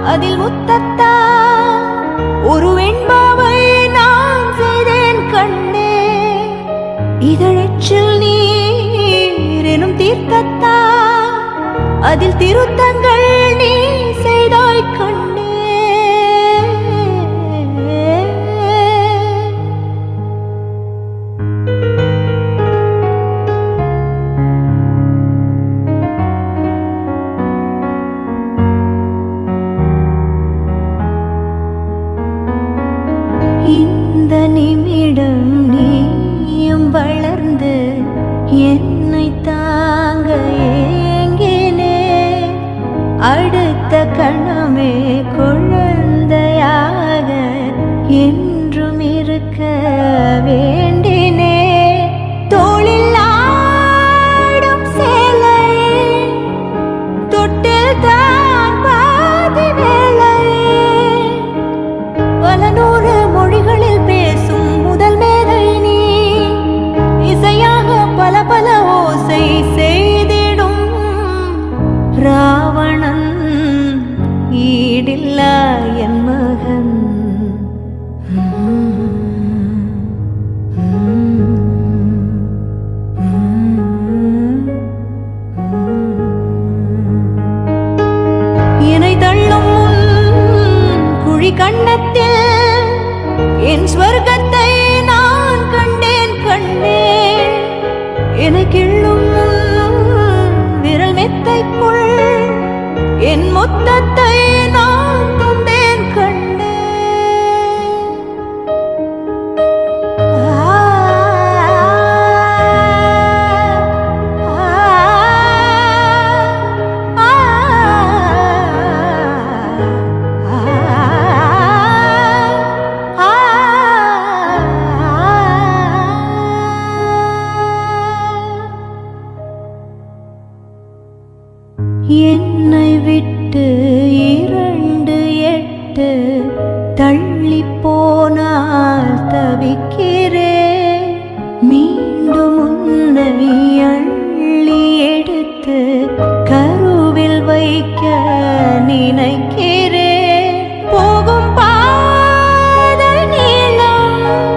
அதில் முத்தத்தா ஒரு வெண்பாவை நான் செய்தேன் கண்ணே இதழச்சில் நீர் எனும் தீர்த்தத்தா அதில் திருத்தங்கள் நீ செய்தாய் கண்ணே இந்த நிமிடம் நீயும் வளர்ந்து என்னை தாங்க ஏங்கினே அடுத்த கணமே குழந்தையாக என்றும் இருக்க வேண்டினே தோளில் ஆடும் சேலை தொட்டில் தான் பாதி வேலை பல நூறு மொழிகளில் பேசும் முதல் மேதை நீ இசையாக பல பல ஓசை செய்திடும் ராவணன் ஈடில்லா என் மகன் என்னை தள்ளும் உன் குழி கண்ணத்தில் என் ஸ்வர்க்கத்தை நான் கண்டேன் கண்டேன் என்னை கிள்ளும் உன் விரல் மெத்தைக்குள் என் மொத்தத்தை நான் தந்தேன் கண்டேன் என்னை விட்டு இரண்டு எட்டு தள்ளி போனால் தவிக்கிறேன் மீண்டும் உன்னை அள்ளி எடுத்து கருவில் வைக்க நினைக்கிறேன் போகும் பாதை நீளம்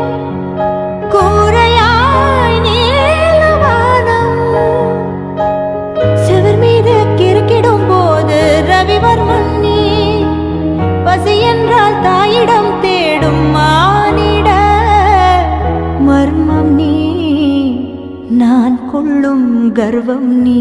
கூரையாய் நீளவானம் செவர் மீது கிறுக்கிடும் போது ரவிவர்மன் நீ பசி என்றால் தாயிடம் தேடும் மானிட மர்மம் நீ நான் கொள்ளும் கர்வம் நீ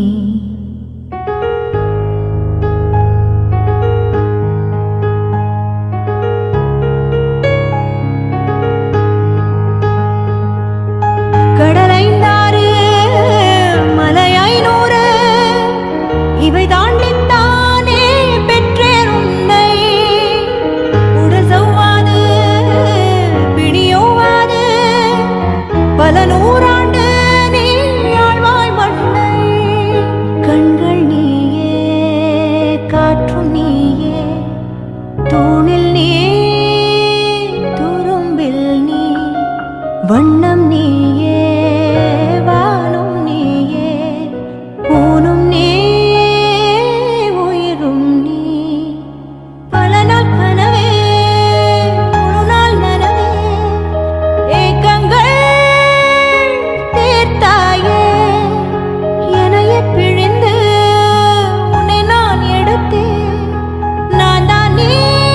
கடலைந்தாறு மலை ஐநூறு இவை தாண்டித்தானே பெற்றேன் உன்னை உடல் சவ்வாது பிணியோவாது பல நூறாண்டு நீ ஆழ்வாய் மண்ணை கண்கள் நீயே காற்றும் நீயே தூணில் நீ துரும்பில் நீ வண்ணம் நீயே வானும் நீயே ஊனும் நீ உயிரும் நீ பல நாள் கனவே முழு நாள் நனவே ஏக்கங்கள் தீர்த்தாயே எனையே பிழிந்து உன்னை நான் எடுத்தேன் நான் தான் நீ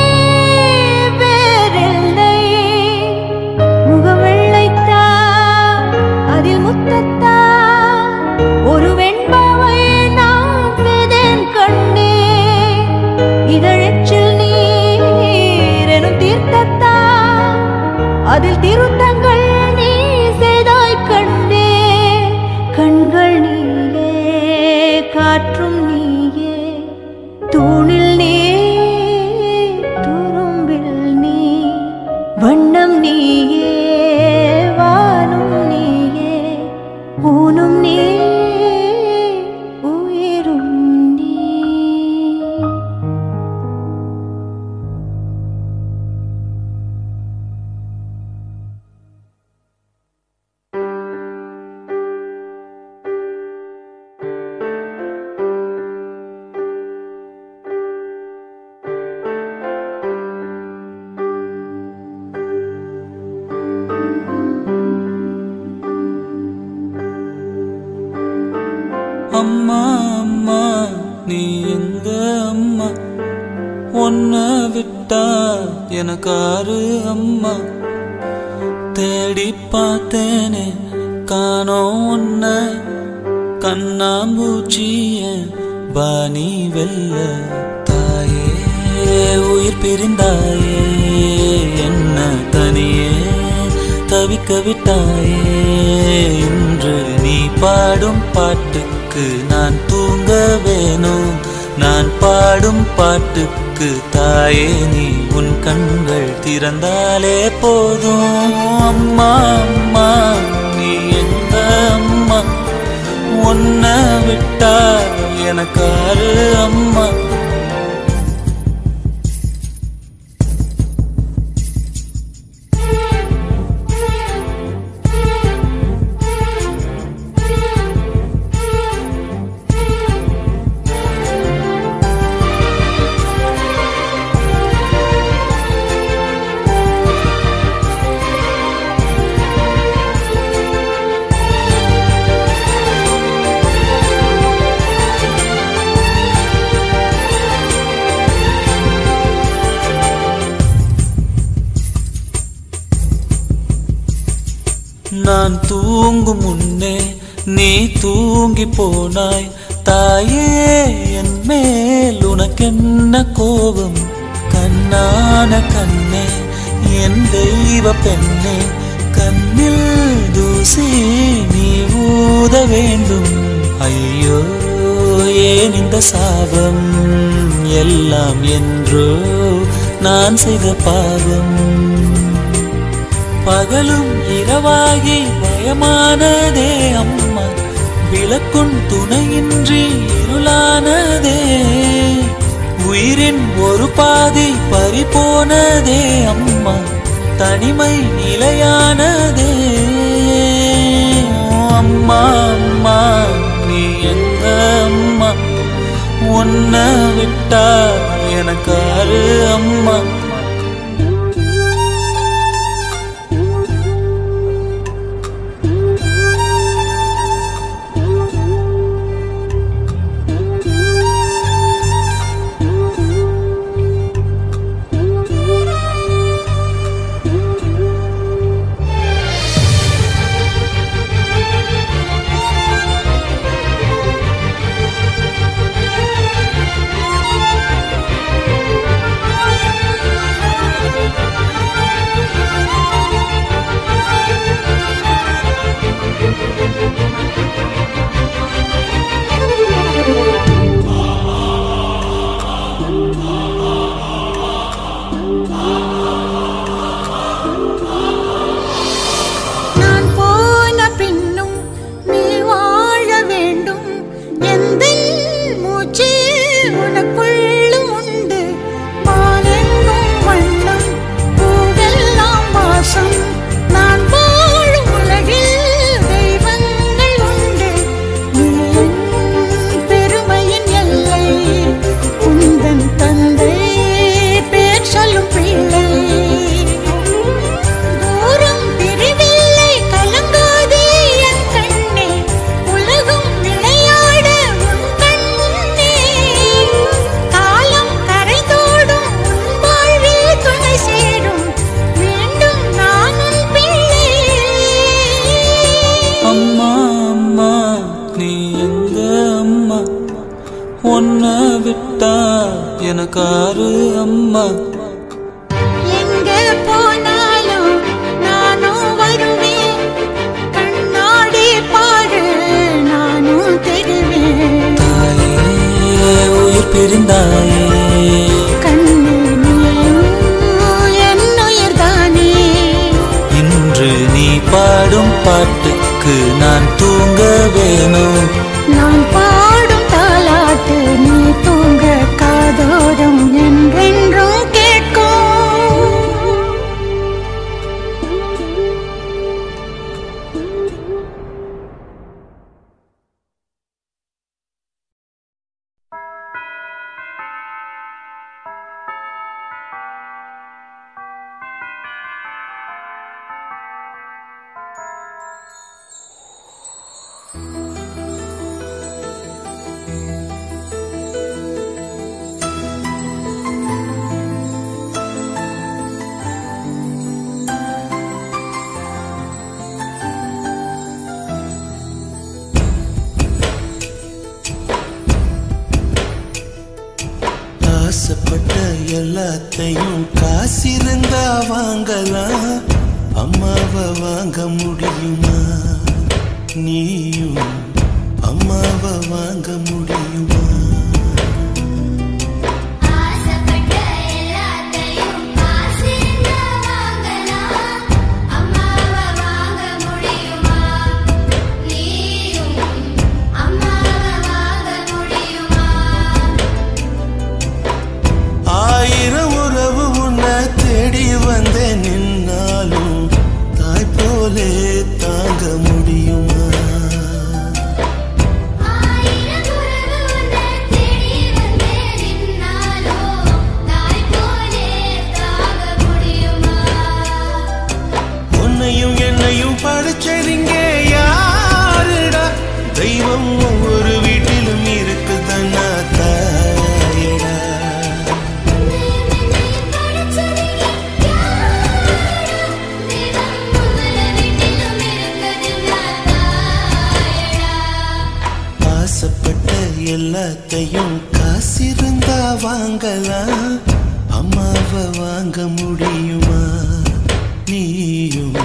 வேறில்லை முகவெள்ளைத்தா அதில் முத்தத்தா ஒரு வெண்பாவை நான் செய்தேன் கண்ணே இதழச்சில் நீர் எனும் தீர்த்தத்தா அதில் திருத்தங்கள் நீ செய்தாய் கண்ணே கண்கள் நீயே காற்றும் நீயே தூணில் நீ துரும்பில் நீ வண்ணம் நீயே வானும் நீயே ஊனும் நீ உயிரும் நீ உன்னை விட்டா எனக்காரு அம்மா தேடி பார்த்தேனே காணோம் உன்னை கண்ணாம்பூச்சிய பாணி வெல்ல தாயே உயிர் பிரிந்தாயே என்ன தனியே தவிக்க விட்டாயே இன்று நீ பாடும் பாட்டுக்கு நான் தூங்க வேணும் நான் பாடும் பாட்டுக்கு தாயே நீ உன் கண்கள் திறந்தாலே போதும் அம்மா அம்மா நீ எங்க அம்மா உன்னை விட்டா எனக்காரு அம்மா நான் தூங்கும் முன்னே நீ தூங்கி போனாய் தாயே என் மேல் உனக்கென்ன கோபம் கண்ணான கண்ணே என் தெய்வ பெண்ணே கண்ணில் தூசி நீ ஊத வேண்டும் ஐயோ ஏன் இந்த சாபம் எல்லாம் என்றோ நான் செய்த பாவம் பகலும் இரவாகி பயமானதே அம்மா விளக்குன் துணையின்றி இருளானதே உயிரின் ஒரு பாதி பறிபோனதே அம்மா தனிமை நிலையானதே ஓ அம்மா அம்மா நீ எங்க அம்மா உன்னை விட்டா எனக்காரு அம்மா நான் போன பின்னும் நீ வாழ வேண்டும் எந்த மூச்சு உனக்குள்ளும் உண்டு பாலெங்கும் வண்ணம் பூவெல்லாம் வாசம் நான் வாழும் உலகில் தெய்வங்கள் உண்டு நீ என் பெருமையின் எல்லை உந்தன் தந்தை பேர் சொல்லும் பிள்ளை தூரம் பிரிவில்லை கலங்காதே என் கண்ணே உலகம் விளையாட உன் கண்ணே காலம் கரைதோடும் உன் வாழ்வில் துணை சேரும் மீண்டும் நான் உன் பிள்ளை அம்மா அம்மா நீ எங்க அம்மா உன்னை விட்டா எனக்காரு அம்மா எங்க போனாலும் நானும் வருவேன் கண்ணாடி பாரு நானும் தெரிவேன் தாயே உயிர் பிரிந்தாயே கண்ணு நீயும் என் உயிர்தானே இன்று நீ பாடும் பாட்டுக்கு நான் தூங்க வேணும் நான் பாடும் தாலாட்டு நீ தூங்க காதோரம் என்றென்றும் கேட்கும் ஆ ஆசைப்பட்ட எல்லாத்தையும் காசிருந்தா வாங்கலாம் அம்மாவை வாங்க முடியுமா நீயும் அம்மாவை வாங்க முடியுமா ஆசைப்பட்ட எல்லாத்தையும் காசிருந்தா வாங்கலாம் அம்மாவை வாங்க முடியுமா நீயும் அம்மாவை வாங்க முடியுமா ஆயிரம் உறவு உன்னை தேடி வந்தேன் நின்னாலும் தாய் போலே தாங்க முடியுமா ஆயிரம் உறவு உன்னை தேடி வந்தே நின்னாலோ தாய் போலே தாங்க முடியுமா உன்னையும் என்னையும் படிச்சதிங்க யாருடா தெய்வம் ஒவ்வொரு வீட்டிலும் இருக்குதன்னா தாயடா ஆசைப்பட்ட எல்லாத்தையும் காசிருந்தா வாங்கலாம் அம்மாவை வாங்க முடியுமா நீயும்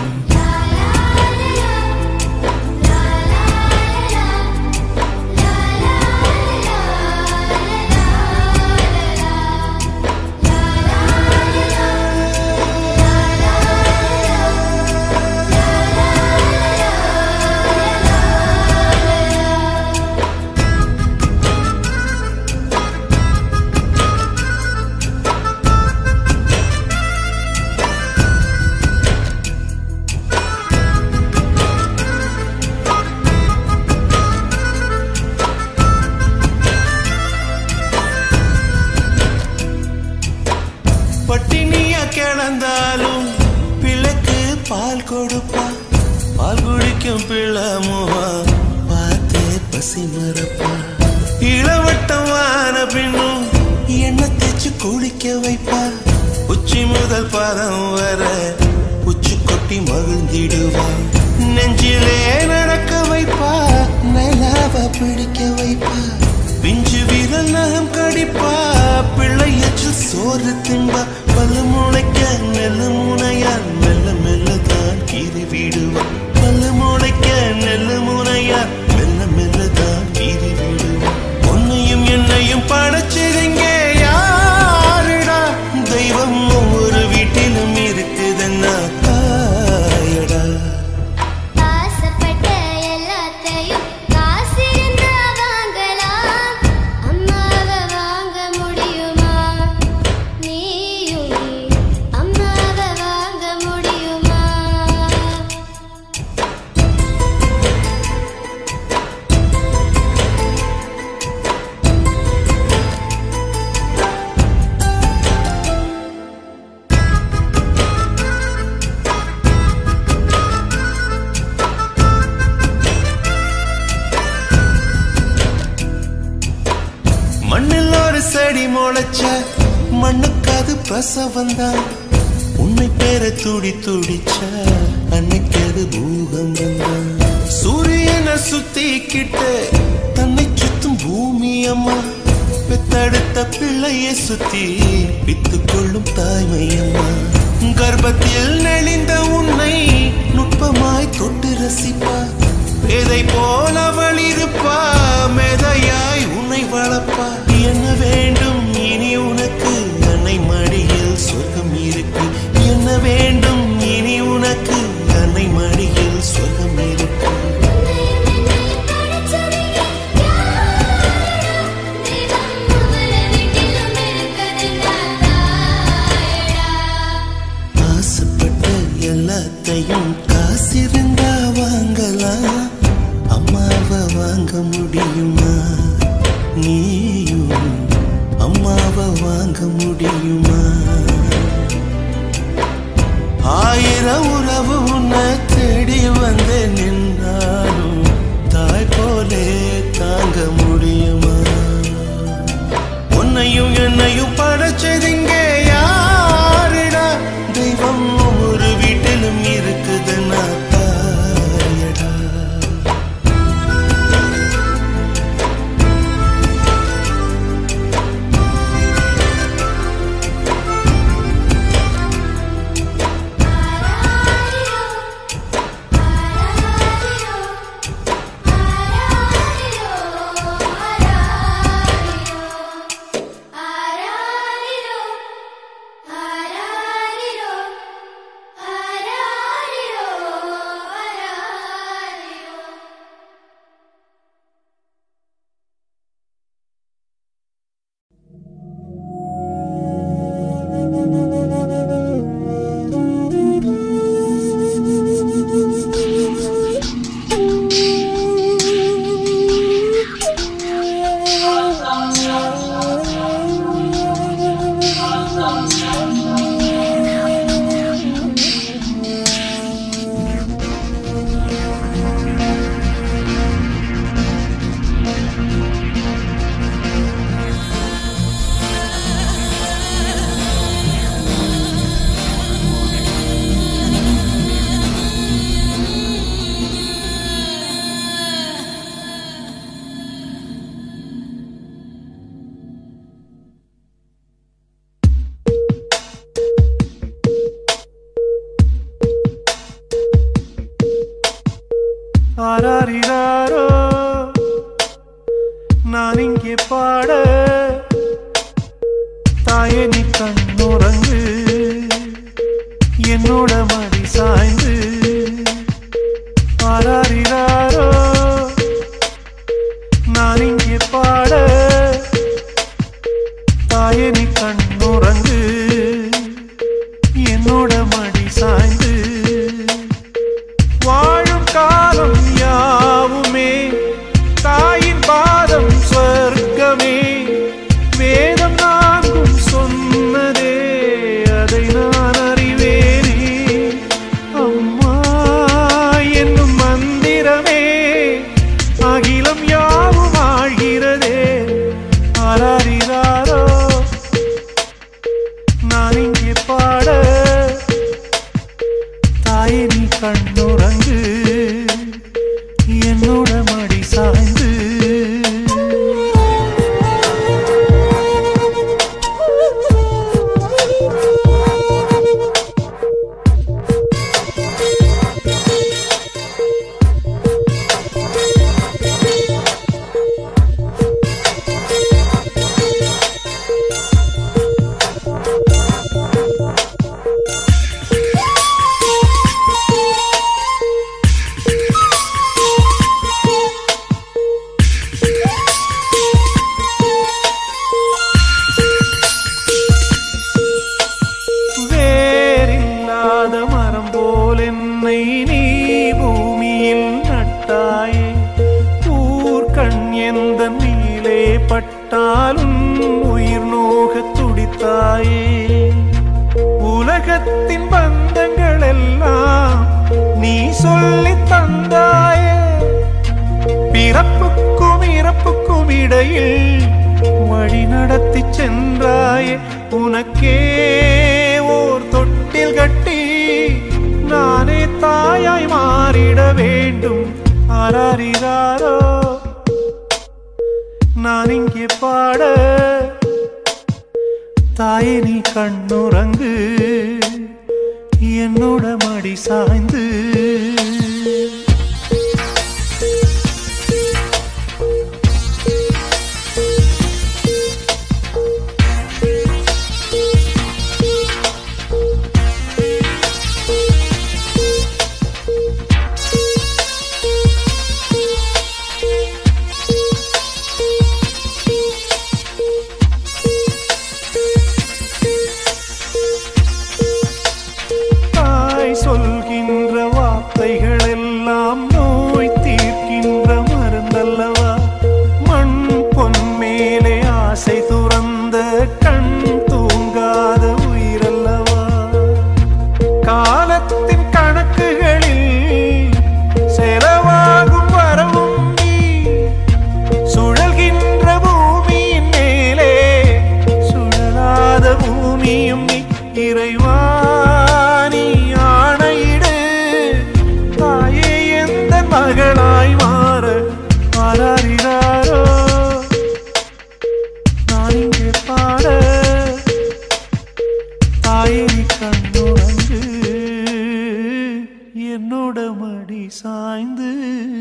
பட்டினியா கிடந்தாலும் பிள்ளைக்கு பால் கொடுப்பா பால் குடிக்கும் பிள்ளை முகா பார்த்தே பசி மறப்பா இளவட்டம் வான பின்னும் எண்ணெய் தேய்ச்சு குளிக்க வைப்பா உச்சி முதல் பாதம் வர உச்சி கொட்டி மகிழ்ந்திடுவா நெஞ்சிலே நடக்க வைப்பா நிலாவ பிடிக்க வைப்பா பிஞ்சு விரல் நகம் கடிப்பா பிள்ளையற்று சோறு தின்பா பல்லு முளைக்க நெல்ல முனையா மெல்ல மெல்ல தான் கீறி விடுவா பல்லு முளைக்க நெல்ல முனையா மெல்ல மெல்ல தான் கீறி விடுவா உன்னையும் என்னையும் படைச்சதுங்க யாருடா தெய்வம் ஒவ்வொரு வீட்டிலும் இருக்குதுன்னா தாயடா ஆசைப்பட்ட எல்லாத்தையும் காசிருந்தா வாங்கலாம் அம்மாவை வாங்க முடியுமா நீயும் அம்மாவை வாங்க முடியுமா மண்ணில் ஒரு செடி முளைச்ச மண்ணுக்கு அது பிரசவம் தான் உன்னை பேர துடி துடிச்ச அன்னைக்கு அது பூகம்பம் தான் சூரியனை சுத்திக்கிட்டு தன்னை சுத்தும் பூமி அம்மா பெத்தெடுத்த பிள்ளையை சுத்தி பித்து கொள்ளும் தாய்மை அம்மா கர்ப்பத்தில் நெளிந்த உன்னை நுட்பமாய் தொட்டு ரசிப்பா பேதை போல அவள் இருப்பா மேதையாய் உன்னை வளர்ப்பா என்ன வேண்டும் இனி உனக்கு அன்னை மடியில் சொர்க்கம் இருக்கு என்ன வேண்டும் இனி உனக்கு அன்னை மடியில் சொர்க்கம் இருக்கு ஆசைப்பட்ட எல்லாத்தையும் காசிருந்தா வாங்கலாம் அம்மாவை வாங்க முடியுமா நீயும் அம்மாவை வாங்க முடியுமா ஆயிரம் உறவு உன்னை தேடி வந்து நின்றாலும் தாய் போலே தாங்க முடியுமா உன்னையும் என்னையும் படைச்சதுங்க யாருடா தெய்வம் ஒரு வீட்டிலும் இருக்குதுன்னா தாயடா ஆராரிராரோ நான் இங்கே பாட தாயே நீ கண்ணுறங்கு என்னோட மடி சாய்ந்து ஆராரிராரோ நான் இங்கே பாட தாயே நீ கண்ணுறங்கு என்னோட மடி சாய்ந்து வாழும் காலம் யாவுமே தாயின் பாதம் சொர்க்கமே வேதம் நான்கும் சொன்னதே அதை நான் அறிவேனே அம்மா என்னும் மந்திரமே அகிலம் யாவும் ஆழ்கிறதே ஆராரிராரோ நான் இங்கே பாட தாயே நீ கண்ணுறங்கு என்னோட மடி சாய்ந்து வேறில்லாத மரம் போல் என்னை நீ பூமியில் நட்டாயே ஊர்கண் எந்த நீலே பட்டாலும் உயிர் நோகத் துடித்தாயே உலகத்தின் பந்தங்கள் எல்லாம் நீ சொல்லித் தந்தாயே பிறப்புக்கும் இறப்புக்கும் இடையில் வழி நடத்தி சென்றாயே உனக்கே ஓர் தொட்டில் கட்டி நானே தாயாய் மாறிட வேண்டும் ஆராரிராரோ நான் இங்கே பாட தாயே நீ கண்ணுறங்கு என்னோட மடி சாய்ந்து தாய் சொல்கின்ற வார்த்தைகள் எல்லாம் நோய் தீர்க்கின்ற மருந்தல்லவா மண் பொன் மேலே ஆசை துறந்த கண் தூங்காத உயிரல்லவா காலத்தின் கணக்குகளில் செலவாகும் வரவும் நீ சுழல்கின்ற பூமியின் மேலே சுழலாத பூமியும் நீ இறைவாணி ஆணையிடு தாயே எந்த மகளாய் மாற மாறாரினாரோ நான் இங்கே பாட தாயே நீ கண்ணுறங்கு என்னோட மடி சாய்ந்து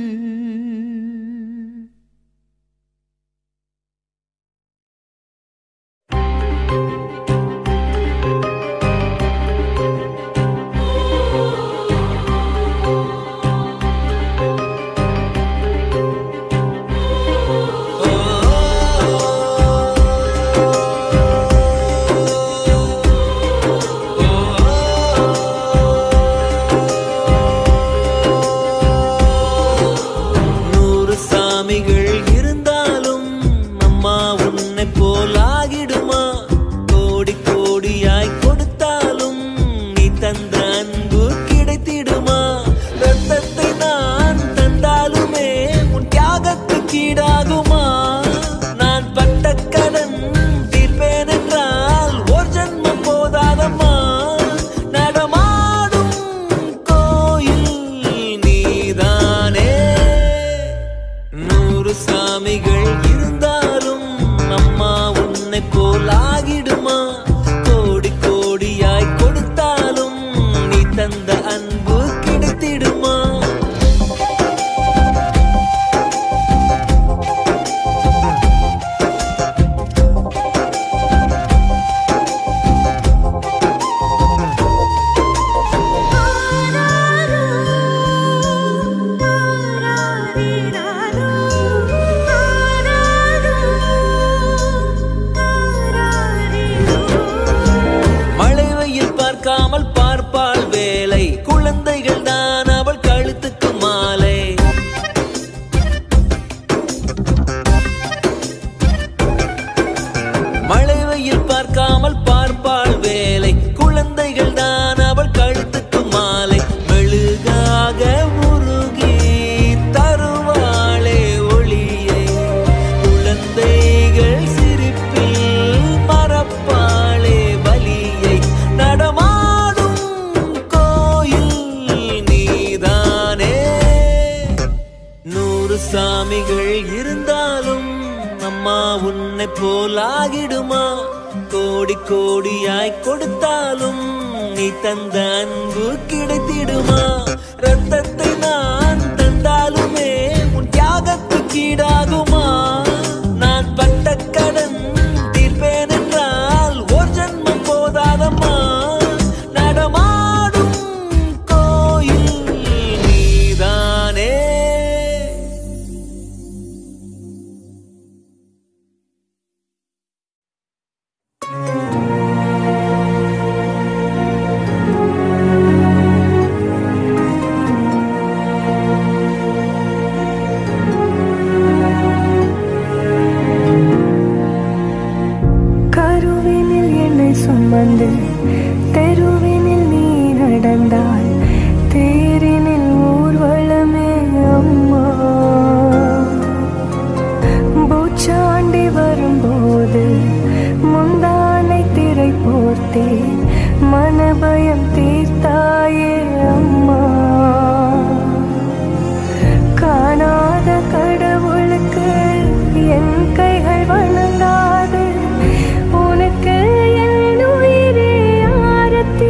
நூறு சாமிகள் இருந்தாலும் அம்மா உன்னை போல் ஆகிடுமா கோடி கோடியாய் கொடுத்தாலும் நீ தந்த அன்பு கிடைத்திடுமா ரத்தத்தை நான் தந்தாலுமே உன் தியாகத்துக்கு ஈடாகுமா நான் பட்ட கடன் தீர்ப்பேன் என்றால் ஒரு ஜென்மம் போதாதம்மா நடமாடும் கோயில் நீதானே நூறு சாமிகள் இருந்தாலும் அம்மா உன்னை போல் ஆகிடுமா கோடி கோடியாய் கொடுத்தாலும் நீ தந்த அன்பு கிடைத்திடுமா பார்க்காமல் பார்ப்பாள் வேலை குழந்தைகள் தான் அவள் கழுத்துக்கு மாலை மெழுகாக உருகி தருவாளே ஒளியை குழந்தைகள் சிரிப்பில் மறப்பாளே வலியை நடமாடும் கோயில் நீதானே நூறு சாமிகள் இருந்தாலும் அம்மா உன்னை போல் ஆகிடுமா கோடி கோடியாய் கொடுத்தாலும் நீ தந்த அன்பு கிடைத்திடுமா ரத்தத்தை நான் தந்தாலுமே உன் தியாகத்துக்கு ஈடாகுமா நான் பட்ட கடன் தீர்ப்பேன் என்றால் ஒரு ஜன்மம் போதாதம்மா நடமாடும் கோயில் நீதானே கருவினில் என்னை சுமந்து தெருவினில் நீ நடந்தாய் தேரினில் ஊர்வலமே அம்மா பூச்சாண்டி வரும்போது முந்தானை திரை போர்த்தே மனபயம் தீர்த்தாயே அம்மா காணாத கடவுளுக்கு என் கைகள் வணங்காது உனக்கு என் உயிரே ஆரத்தி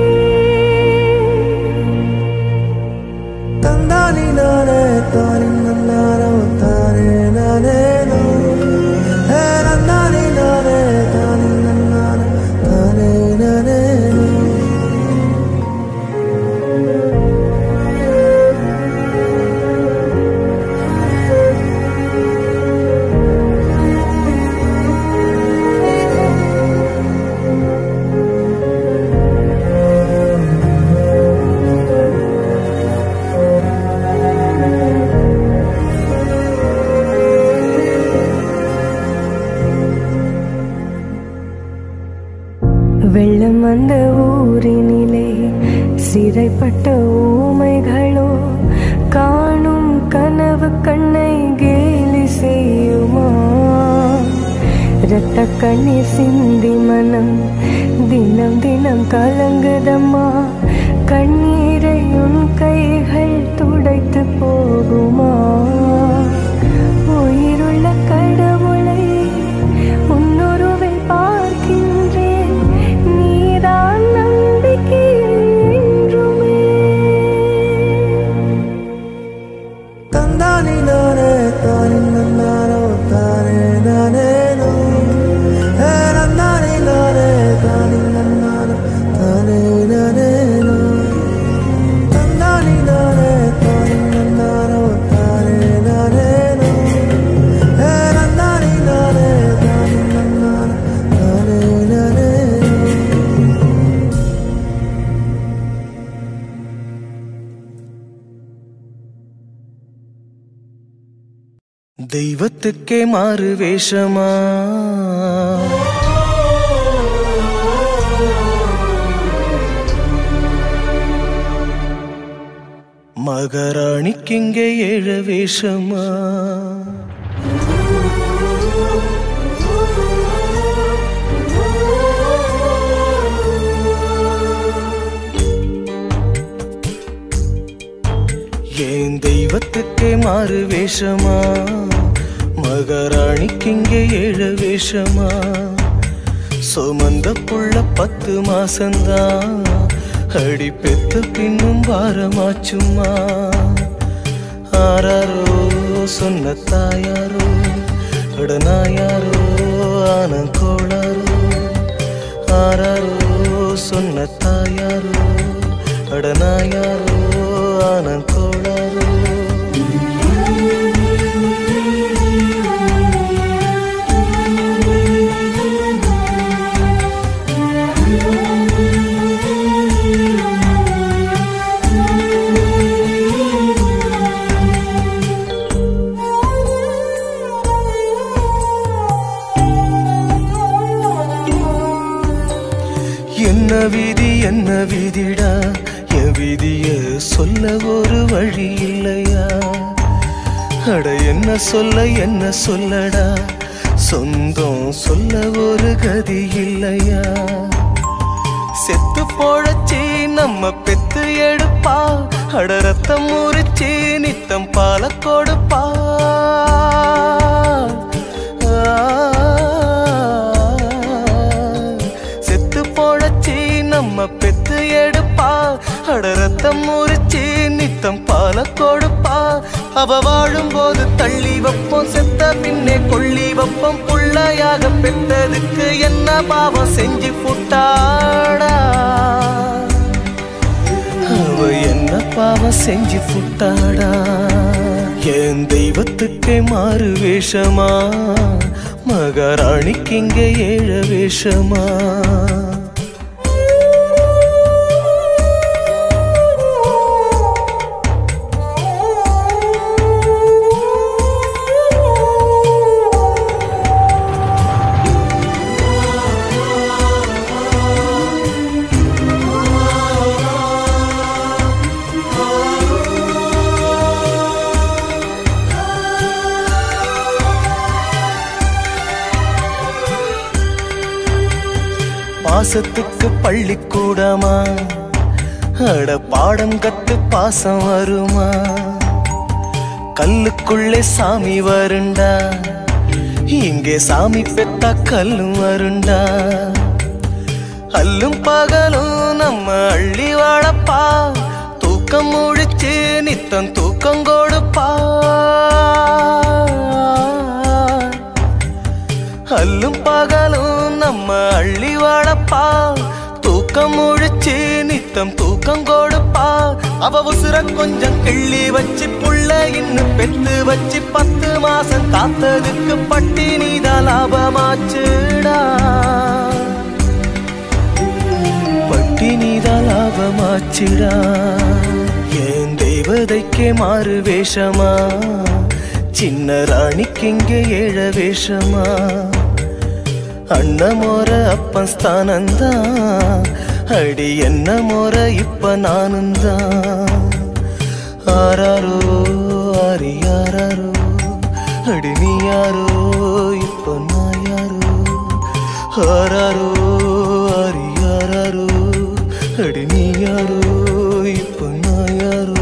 தந்தானி நானே தானி நன்னாரோ தானே நானே நோ ஹே நன்னானி நானே தானி நன்னாரோ தானே நானே நோ வெள்ளம் வந்த ஊரினிலே சிறைப்பட்ட ஊமைகளோ காணும் கனவு கண்ணை கேலி செய்யுமா இரத்த கண்ணீர் சிந்தி மனம் தினம் தினம் கலங்குதம்மா கண்ணீரை உன் கைகள் துடைத்து போகுமா உயிருள்ள கடவுளை உன்னுருவில் பார்க்கின்றேன் நீதான் நம்பிக்கை என்றுமே தந்தானி நானே தானி நன்னாரோ தானே நானே நோ ஹே நன்னானி நானே தானி நன்னாரோ தானே நானே நோ தந்தானி நானே தானி நன்னாரோ தானே நானே நோ ஹே நன்னானி நானே தானி நன்னாரோ தானே நானே நோ தெய்வத்துக்கே மாறு வேஷமா மகாராணிக்கிங்கே ஏழ வேஷமா ஏன் தெய்வத்துக்கே மாறு வேஷமா மகாராணிக்கிங்கே ஏழ வேஷமா சுமந்த புள்ள பத்து மாசந்தான் அடி பெத்த பின்னும் பாரமாச்சுமா ஆராரோ சொன்ன தாயாரோ அடனாயாரோ ஆன கோளாரோ ஆராரோ சொன்ன தாயாரோ அடனாயாரோ ஆன கோளாரோ ஆ என்ன விதி என்ன விதிடா என் விதிய சொல்ல ஒரு வழி இல்லையா அட என்ன சொல்ல என்ன சொல்லடா சொந்தம் சொல்ல ஒரு கதி இல்லையா செத்து போழச்சி நம்ம பெத்து எடுப்பா அட ரத்தம் முறிச்சி நித்தம் பால கொடுப்பா செத்து போழச்சி நம்ம பெத்து எடுப்பா அட ரத்தம் முறிச்சி நித்தம் பால கொடுப்பா அவ வாழும்போது தள்ளி வைப்போம் செத்த பின்னே கொள்ளி வைப்போம் புள்ளையாக பெற்றதுக்கு என்ன பாவம் செஞ்சு புட்டாடா அவ என்ன பாவம் செஞ்சு புட்டாடா என் தெய்வத்துக்கே மாறு வேஷமா மகாராணிக்கு இங்க ஏழ வேஷமா பாசத்துக்கு பள்ளிக்கூடமா அட பாடம் கத்து பாசம் வருமா கல்லுக்குள்ளே சாமி வருண்டா இங்கே சாமி பெத்தா கல்லும் வருண்டா அல்லும் பகலும் நம்ம அள்ளி வாழப்பா தூக்கம் முழிச்சு நித்தம் தூக்கம் கொடுப்பா அல்லும் பகலும் நம்ம அள்ளி வாழப்பா தூக்கம் முழிச்சு நித்தம் தூக்கம் கொடுப்பா அவ உசுர கொஞ்சம் கிள்ளி வச்சு புள்ள இன்னும் பெத்து வச்சு பத்து மாசம் காத்ததுக்கு பட்டினிதான் லாபமாச்சுடா பட்டினிதான் லாபமாச்சுடா என் தெய்வதைக்கே மாறு வேஷமா சின்ன ராணிக்கு இங்கே ஏழ வேஷமா அண்ண மோர அப்பன் ஸ்தானந்தான் அடி என்ன மோர இப்ப நானும் தான் ஆராரோ ஆரி யாராரோ அடி நீ யாரோ இப்ப நான் யாரோ ஆராரோ ஆரி யாராரோ அடி நீ யாரோ இப்ப நான் யாரோ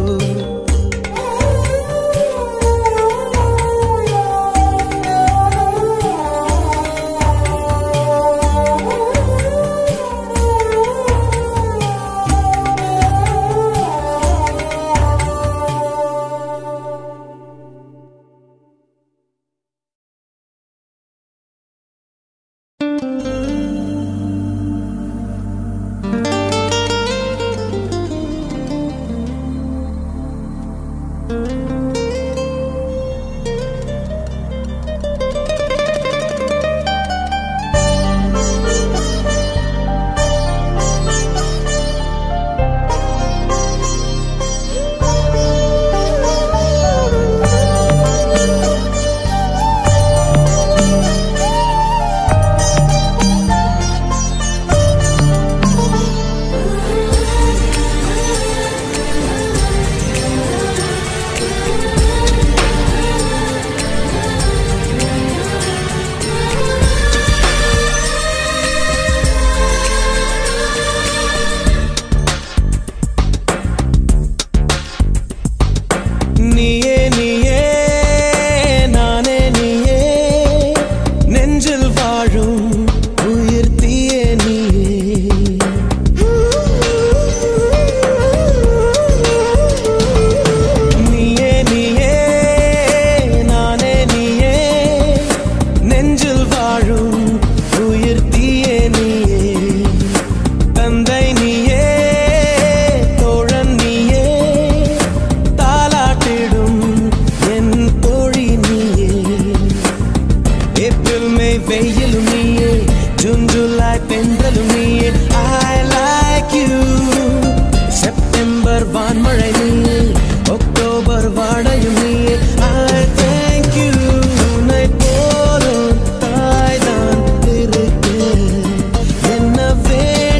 நீயே நீயே நானே நீயே நெஞ்சில் வாழும் உயிர் தீயே நீயே நீயே நீயே நானே நீயே நெஞ்சில் வாழும் உயிர் தீயே நீயே தந்தை நீயே தோழன் நீயே தாலாட்டிடும் என் தோழி நீயே ஏப்ரல் மே வெயிலும் நீயே ஜூன் ஜூலை தென்றலும் நீயே ஐ லைக் யூ செப்டம்பர் வான்மழை நீயே அக்டோபர் வாடையும் நீயே ஐ தேங்க் யூ உன்னை போலும் தாய்தான் இருக்கு என்ன வேணும்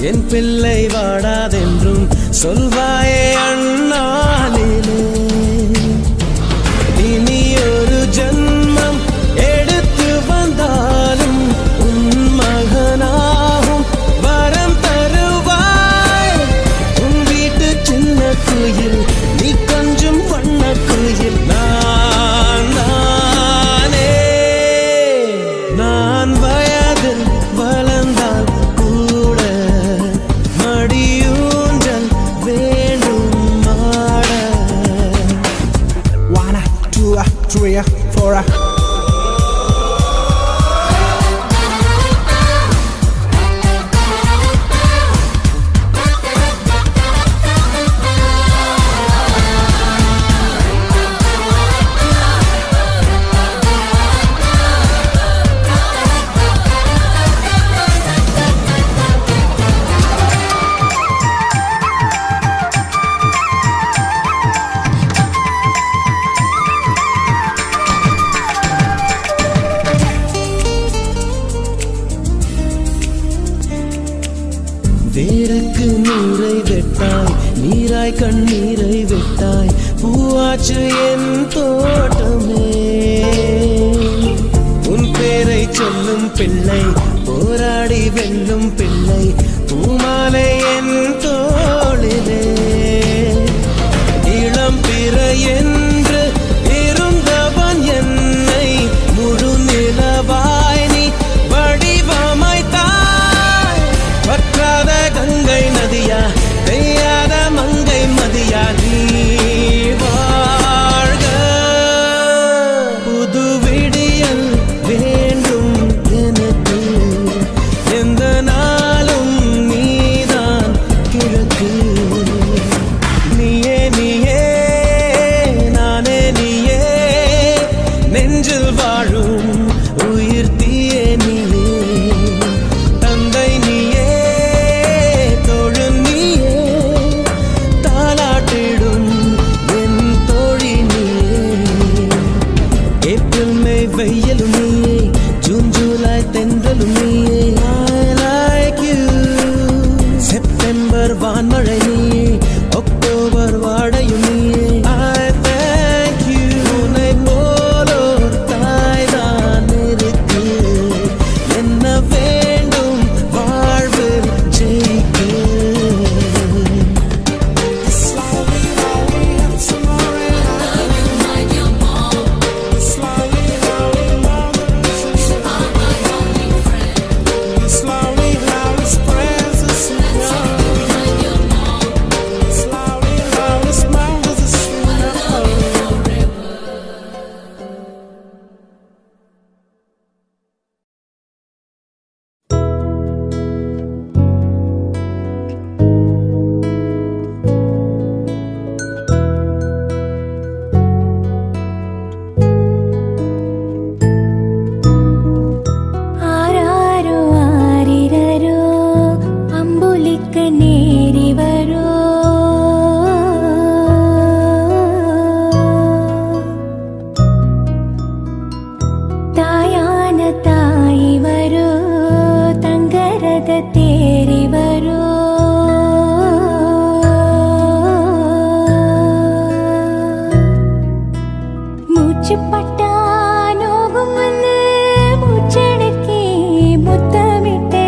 என் பிள்ளை வாடாதென்றும் சொல்வாயே அண்ணாலிலே இனி ஒரு ஜன்மம் எடுத்து வந்தாலும் உன் மகனாகும் வரம் தருவாய் உன் வீட்டு சின்ன குயில் நீ கொஞ்சம் வண்ண குயில் நான் நானே நான் வயதில் வளர்ந்தால் கூட மடியூஞ்சல் வேண்டும் மாட One, two, three, four. வேருக்கு நீரை வெட்டாய் நீராய் கண்ணீரை வெட்டாய் பூவாச்சு என் தோட்டமே உன் பேரை சொல்லும் பிள்ளை போராடி வெல்லும் பிள்ளை பூமாலை என் தோளிலே இளம் பிற என்று இருந்தவன் என்னை முழு நிலவாய் நீ வடிவமைத்தாய் வற்றாத கங்கை நதியா பெய்யாத மங்கை மதியா நீ வாழ்க புது விடியல் வேண்டும் எனக்கு எந்த நாளும் நீதான் கிழக்கு நீயே நீயே நானே நீயே நெஞ்சில் வாழும் உயிர் தீயே நீயே தந்தை நீயே தோழன் நீயே தாலாட்டிடும் என் தோழி நீயே ஏப்ரல் மே வெயிலும் நீயே ஜூன் ஜூலை தென்றலும் நீயே I like you செப்டம்பர் வான்மழை நீயே அக்டோபர் வாடையும் நீயே I thank you உன்னை போலோர் தாய்தான் இருக்கு என்ன வேண்டும் வாழ்வில் ஜெயிக்க ആരാരോ ആരിരരോ അമ്പുലിക്ക് നേരി വരോ തായാന തായി വരോ തങ്കരത തേരി വരോ മൂച്ചുപട്ടാനോകുമെന്ന് മൂച്ചടക്കി മുത്തമിട്ട്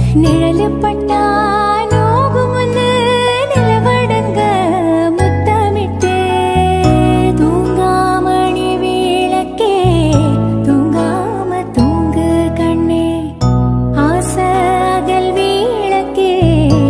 നിഴലുപട്ടാനോകുമെന്ന് നിലവടങ്ക മുത്തമിട്ട് തൂങ്ങാമണി വീളക്കേ തൂങ്ങാമ തൂങ്ങ് കണ്ണേ ആസകൽ വീളക്കേ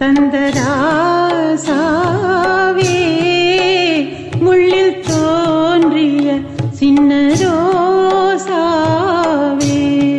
தந்த ராசாவே முள்ளில் தோன்றிய சின்ன ரோசாவே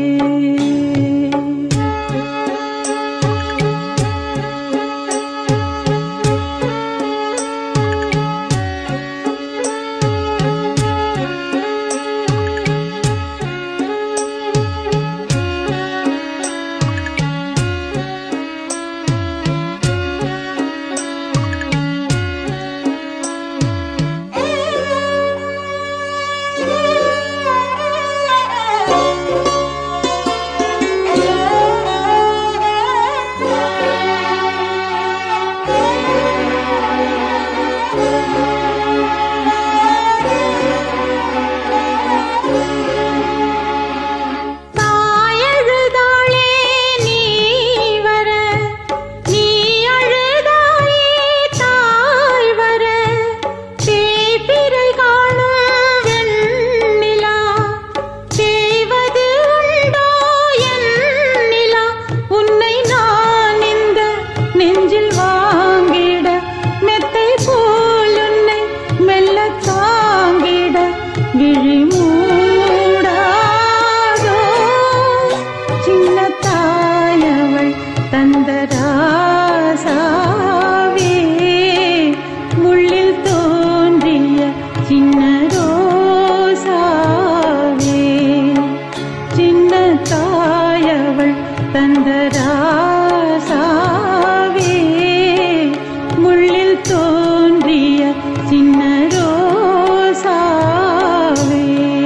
தாயழுதாளே நீ வர நீ அழுதாயே தாய் வர தேய்பிறை காணும் வெண்ணிலா செய்வது உண்டோ என் நிலா உன்னை நான் இந்த நெஞ்சில் வாங்கிட மெத்தை போல் உன்னை மெல்ல தாங்கிட விழி மூடாதோ சின்ன தாயவள் தந்த ராசாவே முள்ளில் தோன்றிய சின்ன ரோசாவே சின்ன தாயவள் தந்த ராசாவே முள்ளில் தோன்றிய சின்ன ரோசாவே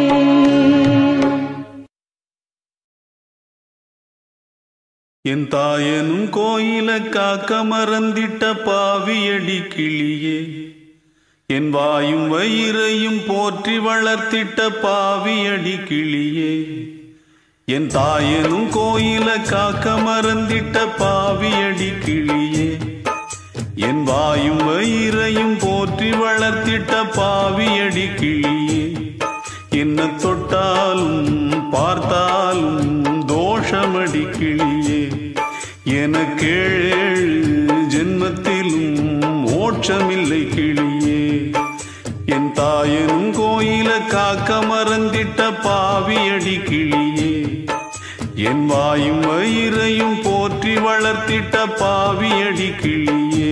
என் தாயனும் கோயில காக்க மறந்திட்ட பாவியடி கிளியே என் வாயும் வயிறையும் போற்றி வளர்த்திட்ட பாவியடி கிளியே என் தாயனும் கோயில காக்க மறந்திட்ட பாவியடி கிளியே என் வாயும் வயிறையும் போற்றி வளர்த்திட்ட பாவியடி கிளியே என்ன தொட்டாலும் பார்த்தாலும் தோஷமடி கிளியே எனக்கேழு ஜென்மத்திலும் மோட்சமில்லை கிளியே என் தாயனும் கோயில காக்க மறந்திட்ட பாவியடி கிளியே என் வாயும் வயிறையும் போற்றி வளர்த்திட்ட பாவியடி கிளியே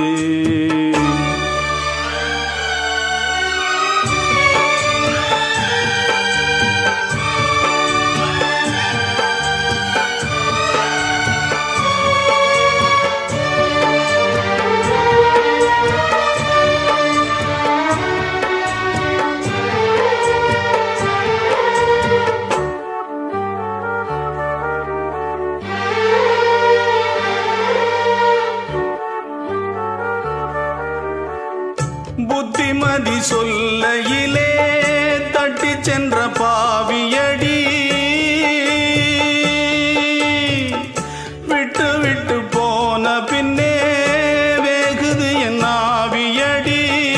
புத்திமதி சொல்லையிலே தட்டி சென்ற பாவியடி விட்டு விட்டு போன பின்னே வேகுது என் ஆவியடி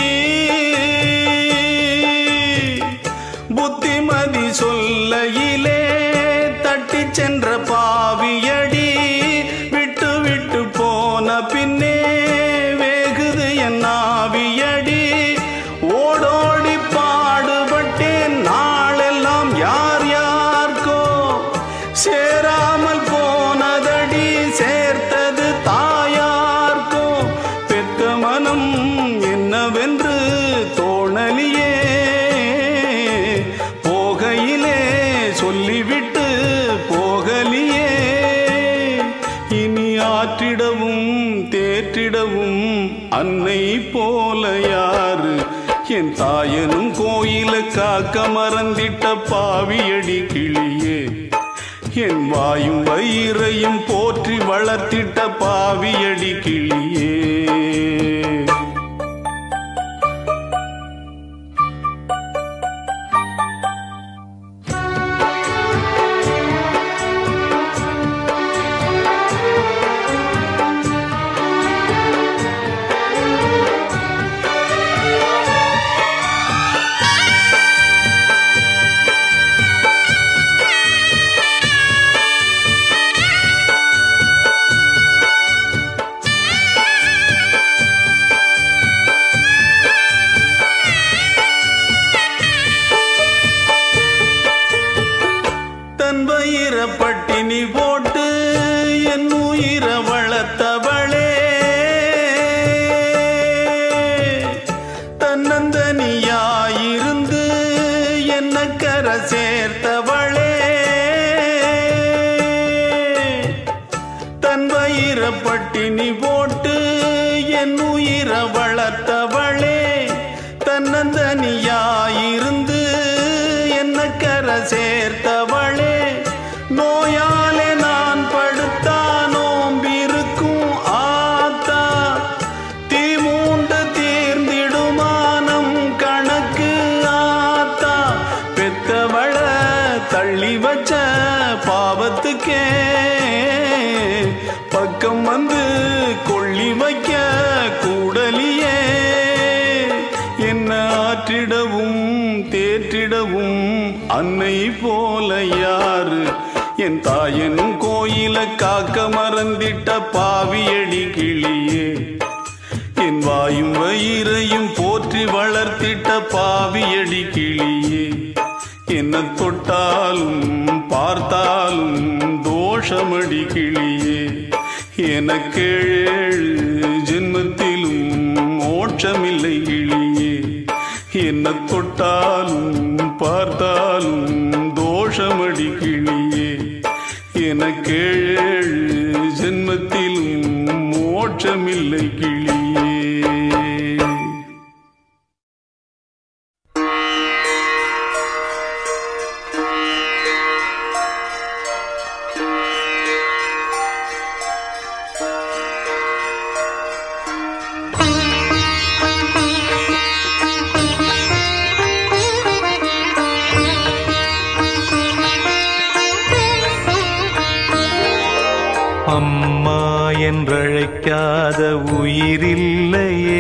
புத்திமதி சொல்லையிலே தட்டி சென்ற பாவியடி விட்டு விட்டு போன பின்னே வேகுது என் ஆவியடி ஓடோடி பாடுபட்டேன் நாளெல்லாம் யார் யார்க்கோ சேராமல் போனதடி சேர்த்தது தாயார்க்கோ பெத்த மனம் என்னவென்று தோணலியே போகையிலே சொல்லிவிட்டு போகலியே இனி ஆற்றிடவும் தேற்றிடவும் அன்னை போல யாரு என் தாயனும் கோயில காக்க மறந்திட்ட பாவியடி கிளியே என் வாயும் வயிறையும் போற்றி வளர்த்திட்ட பாவியடி கிளியே ஆ ஆயிரப்பட்டினி போட்டு என் உயிரை வளர்த்தவளே தன்னந்தனியாயிருந்து என்ன கரை சேர்த்தவளே நோயாலே நான் படுத்தா நோம்பிருக்கும் ஆத்தா தீமூண்டு தீர்ந்திடுமானம் கணக்கு ஆத்தா பெத்தவள தள்ளி வச்ச பாவத்துக்கே பக்கம் வந்து கொள்ளி வைக்க கூடலியே என்ன ஆற்றிடவும் தேற்றிடவும் அன்னை போல யாரு என் தாயன் கோயில காக்க மறந்திட்ட பாவியடி கிளியே என் வாயும் வயிறையும் போற்றி வளர்த்திட்ட பாவியடி கிளியே என்ன தொட்டாலும் பார்த்தாலும் தோஷமடி கிளியே எனக்கேழு ஜென்மத்திலும் மோட்சமில்லை கிளியே என்ன தொட்டாலும் பார்த்தாலும் தோஷமடி கிளியே எனக்கேழு ஜென்மத்திலும் மோட்சமில்லை கிளியே அம்மா என்றழைக்காத உயிரில்லையே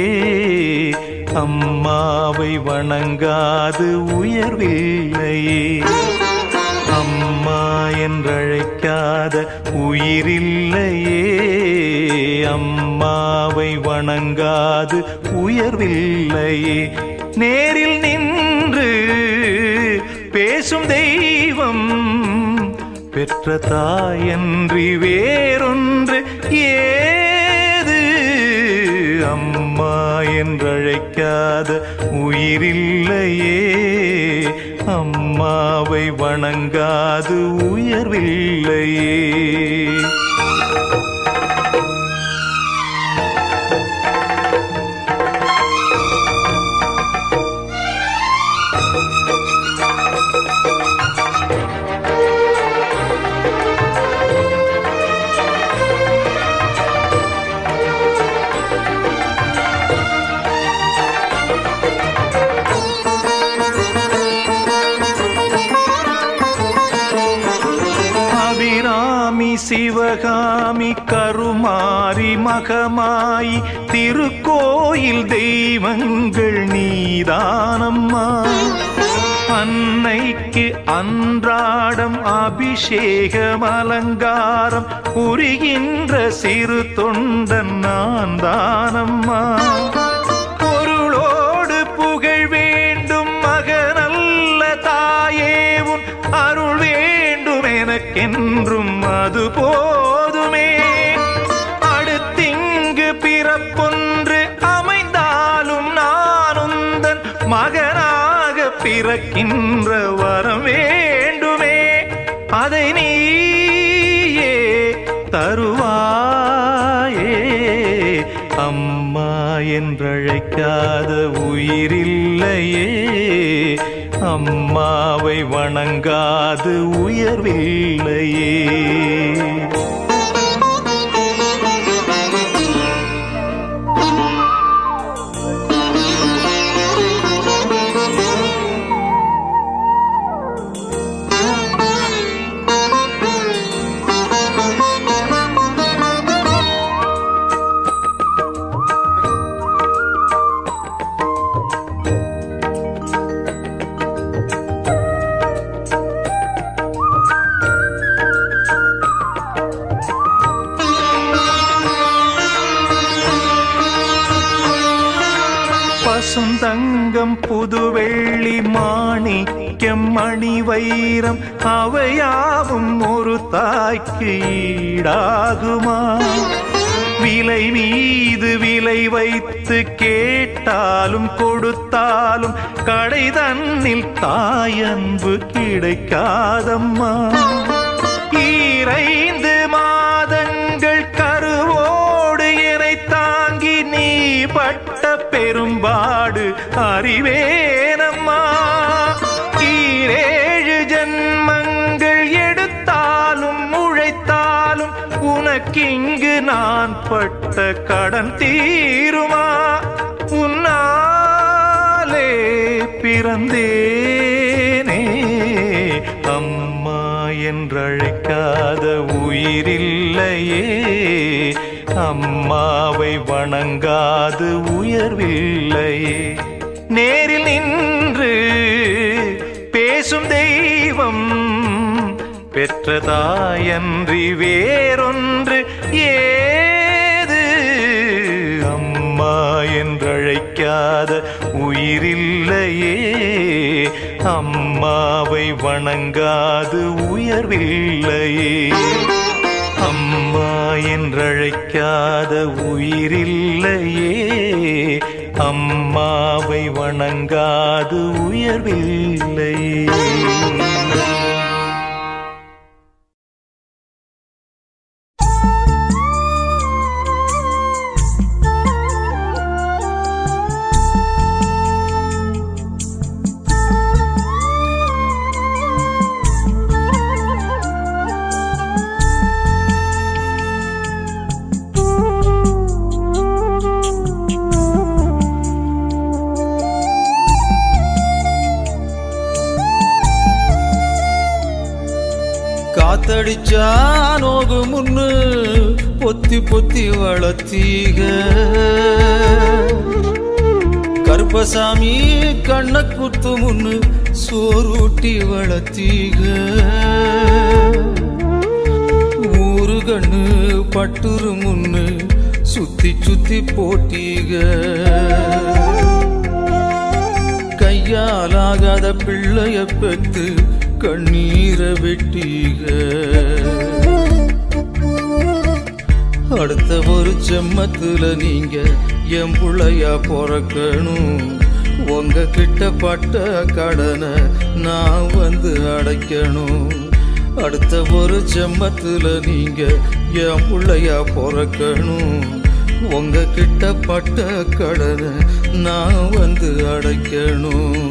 அம்மாவை வணங்காது உயர்வில்லையே அம்மா என்றழைக்காத உயிரில்லையே அம்மாவை வணங்காது உயர்வில்லையே நேரில் நின்று பேசும் தெய்வம் பெற்ற தாயன்றி வேறொன்று ஏது அம்மா என்றழைக்காத உயிரில்லையே அம்மாவை வணங்காது உயர்வில்லையே அபிராமி சிவகாமி கருமாரி மகமாயி திருக்கோயில் தெய்வங்கள் நீதானம்மா அன்னைக்கு அன்றாடம் அபிஷேகம் அலங்காரம் புரிகின்ற சிறு தொண்டன் நான் தானம்மா பொருளோடு புகழ் வேண்டும் மகனல்ல தாயே உன் அருள் வேண்டும் எனக்கென்றும் அது போதுமே அடுத்திங்கு பிறப்பொன்று அமைந்தாலும் நான் உந்தன் மகனாக பிறக்கின்ற வரம் வேண்டுமே அதை நீயே தருவாயே அம்மா என்றழைக்காத உயிரில்லையே அம்மாவை வணங்காது உயர்வில்லையே பசுந்தங்கம் புதுவெள்ளி மாணிக்கம் மணி வைரம் அவையாவும் ஒரு தாய்க்கு ஈடாகுமா விலை மீது விலை வைத்து கேட்டாலும் கொடுத்தாலும் கடை தன்னில் தாயன்பு கிடைக்காதம்மா ஈரைந்து மாதங்கள் கரு பட்ட பெரும்பாடு அறிவேனம்மா ஈரேழு ஜன்மங்கள் எடுத்தாலும் உழைத்தாலும் உனக்கிங்கு நான் பட்ட கடன் தீருமா உன்னாலே பிறந்தேனே அம்மா என்றழைக்காத உயிரில்லையே அம்மாவை வணங்காது உயர்வில்லையே நேரில் நின்று பேசும் தெய்வம் பெற்றதாயன்றி வேறொன்று ஏது அம்மா என்றழைக்காத உயிரில்லையே அம்மாவை வணங்காது உயர்வில்லையே அம்மா என்றழைக்காத உயிரில்லையே அம்மாவை வணங்காது உயர்வில்லையே காத்தடிச்சா நோகு முன்னு பொத்தி பொத்தி வளர்த்தீக கருப்பசாமி கண்ண குத்து முன்னு சோறூட்டி வளர்த்தீக ஊரு கண்ணு பட்டுரு முன்னு சுத்தி சுத்தி போட்டீக கையாலாகாத பிள்ளைய பெத்து கண்ணீரை வெட்டீக அடுத்த ஒரு செம்மத்துல நீங்க என் புள்ளையா பிறக்கணும் உங்க கிட்ட பட்ட கடனை நான் வந்து அடைக்கணும் அடுத்த ஒரு செம்மத்துல நீங்க என் புள்ளையா பிறக்கணும் உங்க கிட்ட பட்ட கடனை நான் வந்து அடைக்கணும்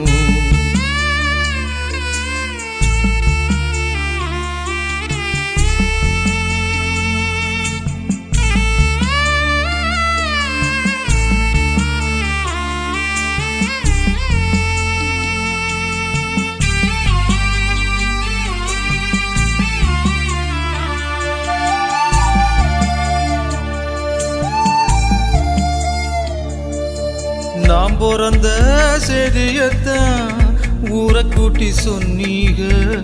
நாம் பிறந்த செய்தியத்தான் ஊரை கூட்டி சொன்னீங்க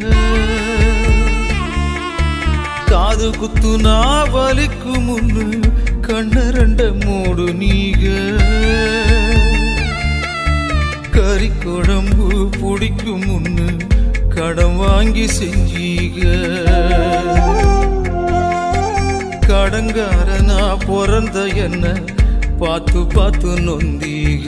காது குத்து நான் வலிக்கு முன்னு கண்ண ரெண்ட மூடு நீங்க கறி குழம்பு பிடிக்கும் முன்னு கடன் வாங்கி செஞ்சீங்க கடங்காரனா பிறந்த என்ன பார்த்து பார்த்து நொந்தீக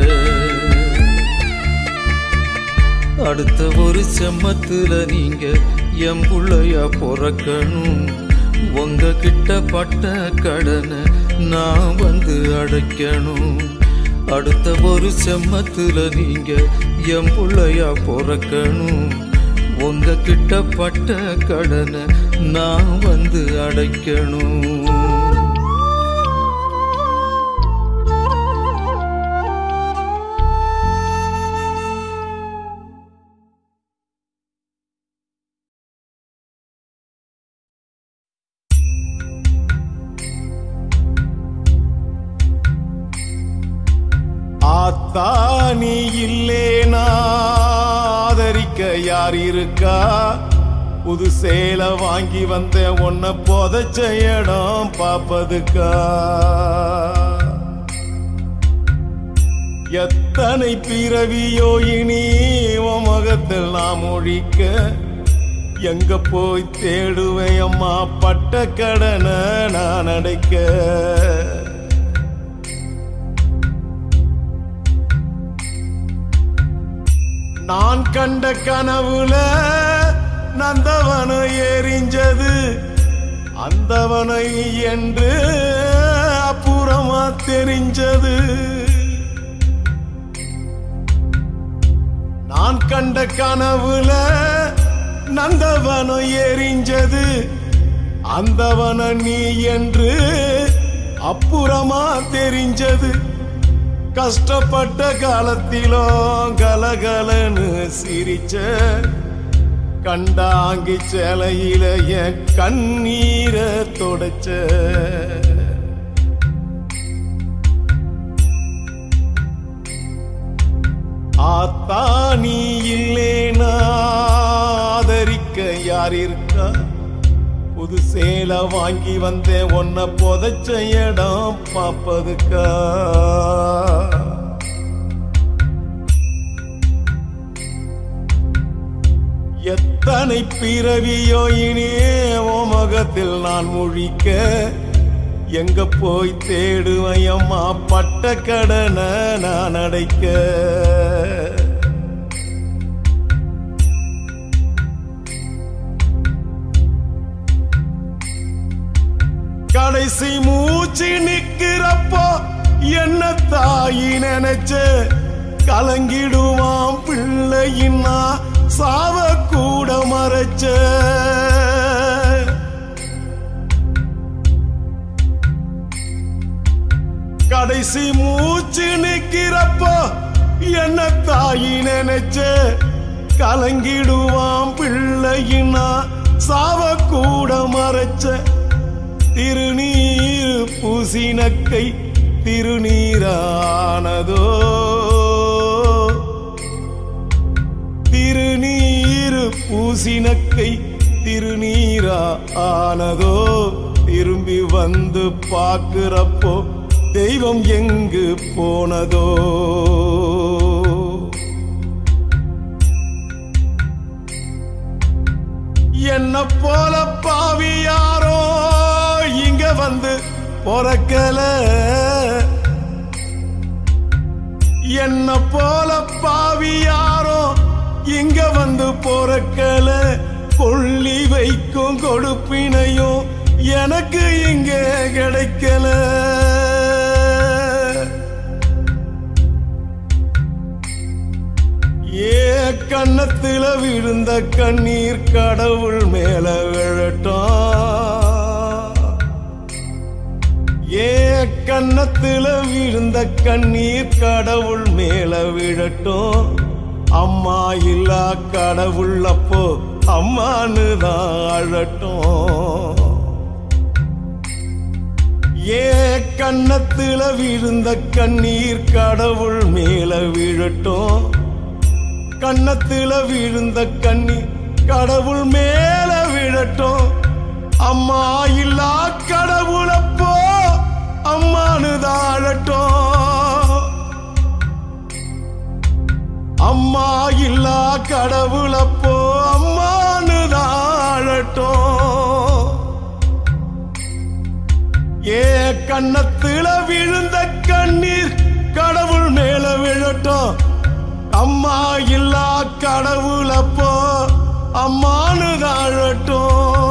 அடுத்த ஒரு செம்மத்துல நீங்க என் புள்ளையா பிறக்கணும் உங்க கிட்ட பட்ட கடனை நான் வந்து அடைக்கணும் அடுத்த ஒரு செம்மத்துல நீங்க என் புள்ளையா பிறக்கணும் உங்க கிட்ட பட்ட கடனை நான் வந்து அடைக்கணும் ஆத்தா நீ இல்லேனா ஆதரிக்க யார் இருக்கா புது சேலை வாங்கி வந்த உன்னை புதைச்ச இடம் பாப்பதுக்கா எத்தனை பிறவியோ இனி உன் முகத்தில் நாம் ஒழிக்க எங்க போய் தேடுவேன் அம்மா பட்ட கடனை நான் அடைக்க நான் கண்ட கனவுல நந்தவனம் எரிஞ்சது அந்தவனை என்று அப்புறம் அப்புறமா தெரிஞ்சது நான் கண்ட கனவுல நந்தவனம் எரிஞ்சது அந்தவன நீ என்று அப்புறமா தெரிஞ்சது கஷ்டப்பட்ட காலத்திலும் கலகலன்னு சிரிச்ச கண்டாங்கி சேலையில என் கண்ணீரை தொடச்ச ஆத்தா நீ இல்லேனா ஆதரிக்க யார் இருக்கா புது சேலை வாங்கி வந்தேன் உன்னை புதைச்ச இடம் பாப்பதுக்கா எத்தனை பிறவியோ இனியே உன் முகத்தில் நான் முழிக்க எங்க போய் தேடுவேன் அம்மா பட்ட கடனை நான் அடைக்க கடைசி மூச்சு நிக்கிறப்போ என்ன தாயி நினைச்ச கலங்கிடுவான் பிள்ளையின்னா சாவ கூட மறைச்ச கடைசி மூச்சு நிக்கிறப்போ என்ன தாயி நினைச்ச கலங்கிடுவான் பிள்ளையின்னா சாவ கூட மறைச்ச திருநீர் பூசினக்கை திருநீரானதோ திருநீர் பூசினக்கை திருநீரா ஆனதோ திரும்பி வந்து பார்க்கிறப்போ தெய்வம் எங்கு போனதோ என்ன போல பாவி யாரோ இங்க வந்து பொறக்கல என்ன போல பாவி யாரோ இங்க வந்து பொறக்கல கொள்ளி வைக்கும் கொடுப்பினையும் எனக்கு இங்க கிடைக்கல ஏ கன்னத்துல விழுந்த கண்ணீர் கடவுள் மேல விழட்டும் ஏ கன்னத்துல விழுந்த கண்ணீர் கடவுள் மேல விழட்டும் அம்மா இல்லா கடவுள் அப்போ அம்மான்னு தான் அழட்டும் ஏ கன்னத்துல விழுந்த கண்ணீர் கடவுள் மேல விழட்டும் கன்னத்துல விழுந்த கண்ணீர் கடவுள் மேல விழட்டும் அம்மா இல்லா கடவுளப்போ அம்மானு தாழட்டும் அம்மா இல்லா கடவுளப்போ அம்மானு தாழட்டும் ஏ கன்னத்துல விழுந்த கண்ணீர் கடவுள் மேல விழட்டும் அம்மா இல்லா கடவுளப்போ அம்மானு தாழட்டும்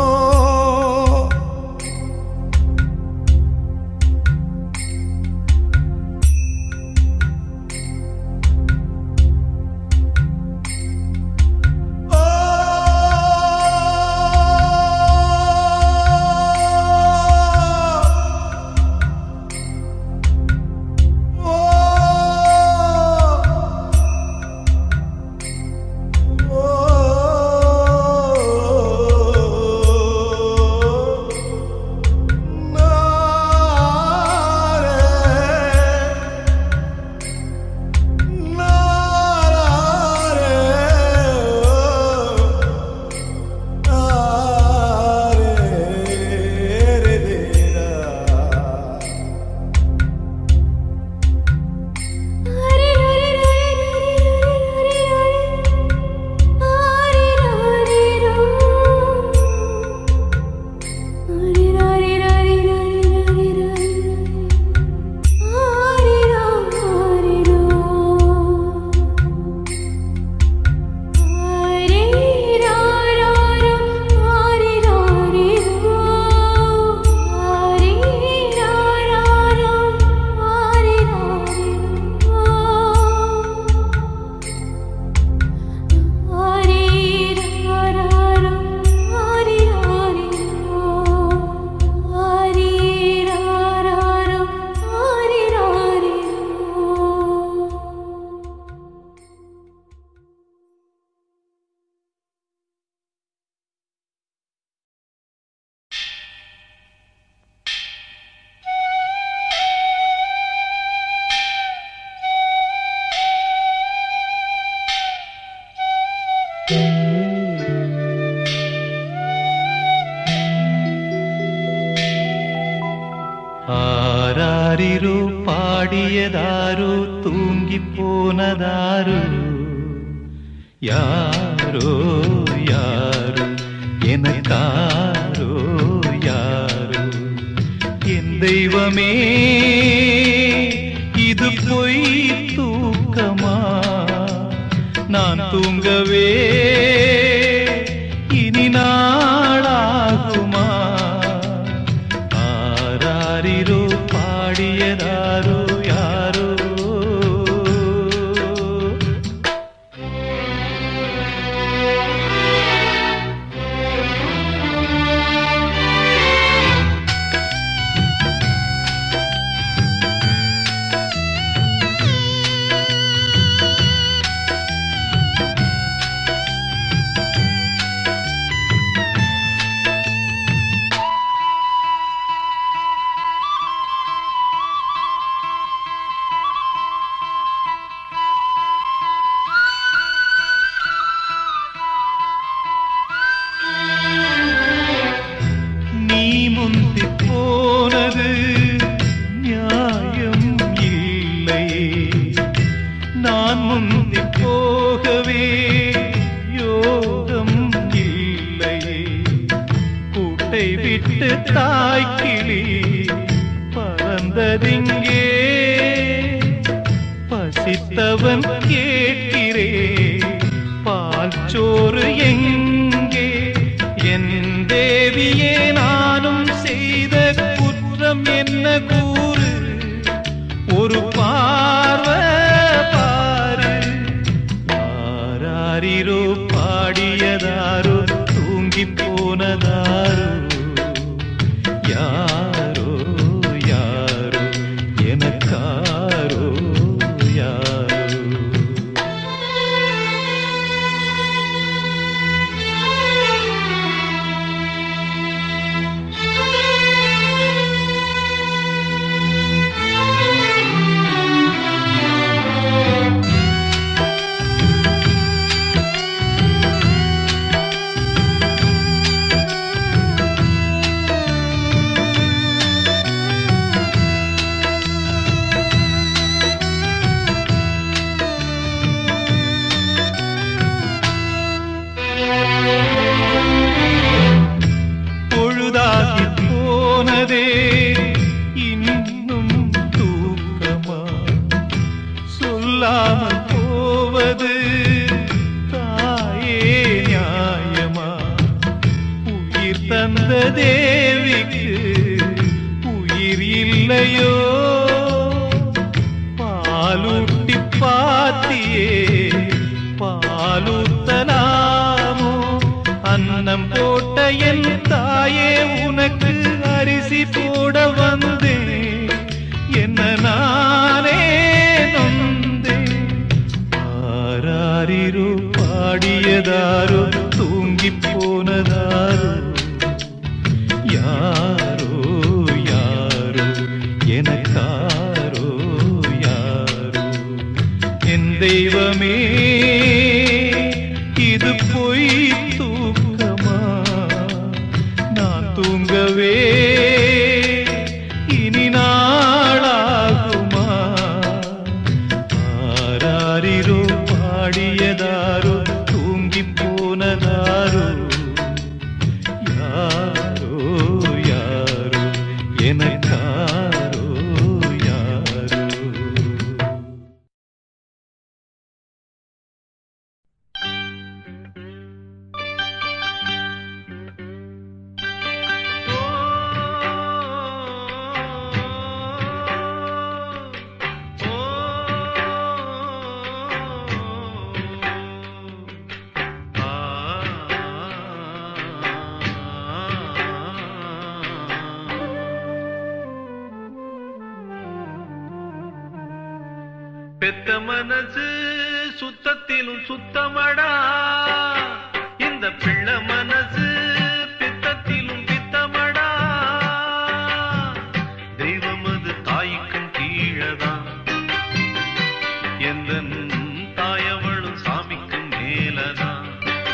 ஓ ஆராரிரோ பாடியதாரோ தூங்கி போனதாரோ யாரோ யாரோ எனக்காரோ யாரோ என் தெய்வமே இது பொய் தூக்கமா நான் தூங்கவே இனி நாளாகுமா ஆராரிரோ பாடியதாரோ யாரோ நீ முந்தி போனது நியாயம் இல்லை நான் முந்தி போகவே யோகம் இல்லை கூட்டை விட்டு தாய்க்கிளி பறந்ததிங்கே பசித்தவன் கேட்கிறே பால் சோறு எங்கே என் தேவியே நானும் செய்த குற்றம் என்ன கூறு ஒரு பார்வை பாரு ஆராரிரோ பாடியதாரோ தூங்கி போனதாரோ யாரோ யாரோ எனக்காரோ யாரோ பொழுதாகி போனதே இன்னும் தூக்கமா சொல்லாமல் போவது தாயே நியாயமா உயிர் தந்த தேவிக்கு உயிர் இல்லையோ பாலூட்டி பாத்தியே பாலூத்தலாமோ அன்னம் போட்ட என் தாயே உனக்கு அரிசி போட வந்தேன் என்ன நானே நொந்தேன் ஆராரிரோ பாடியதாரோ தூங்கி போனதாரோ யாரோ யாரோ எனக்காரோ யாரோ என் தெய்வமே இது பொய் தூக்கமா நான் தூங்கவே இனி நாளாகுமா ஆராரிரோ பாடியதாரோ தூங்கி போனதாரோ யாரோ யாரோ எனக்காரோ யாரோ பெத்த மனசு சுத்தத்திலும் சுத்தமடா இந்த பிள்ளை மனசு பித்தத்திலும் பித்தமடா தெய்வம் அது தாய்க்கும் கீழதான் எந்த தாயவளும் சாமிக்கும் மேலதான்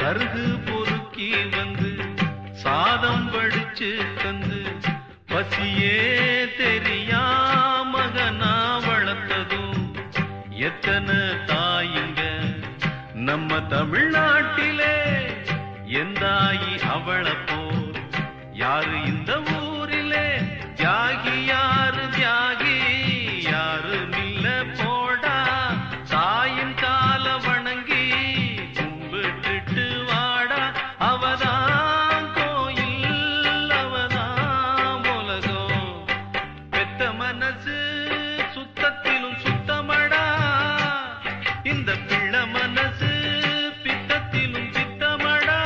சருகு பொறுக்கி வந்து சாதம் வடிச்சு தந்து பசியே தெரியா மகனா வளர்த்ததும் எத்தனை தாயிங்க நம்ம தமிழ்நாட்டிலே எந்தாயி அவளை போல் யாரு இந்த ஊரிலே தியாகி யாரு தியாகி யாரு மில்ல போடா தாயின் கால வணங்கி கும்பிட்டுட்டு வாடா அவதான் கோயில் அவதான் உலகம் பெத்த மனசு சுத்தத்திலும் சுத்தமடா இந்த பிள்ளை மனசு பித்தத்திலும் பித்தமடா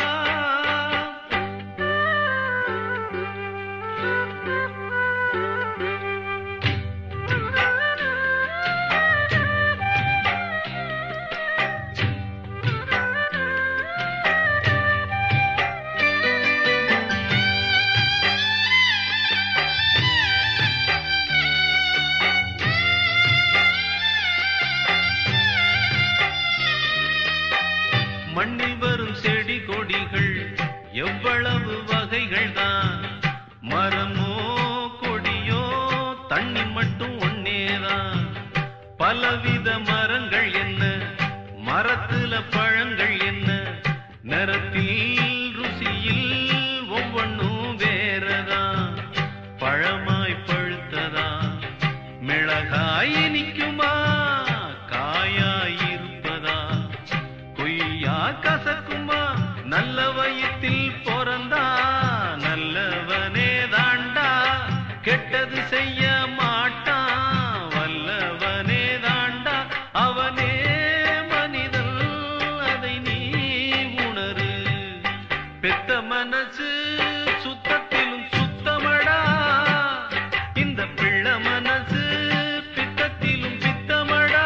மண்ணில் வரும் செடி கொடிகள் எவ்வளவு வகைகள் தான் மரமோ கொடியோ தண்ணி மட்டும் ஒன்னேதான் பலவித மரங்கள் என்ன மரத்துல பழங்கள் என்ன நிறத்தில் ருசியில் ஒவ்வொன்றும் வேறதான் பழமாய் பழுத்ததா மிளகாய் இனிக்குமா காயாய் இருப்பதா பொய்யா கசக்குமா நல்ல வயிற்றில் பிறந்தா நல்லவனே தாண்டா கெட்டது செய்ய மாட்டான் வல்லவனே தாண்டா அவனே மனிதன் அதை நீ உணரு பெத்த மனசு சுத்தத்திலும் சுத்தமடா இந்த பிள்ளை மனசு பித்தத்திலும் பித்தமடா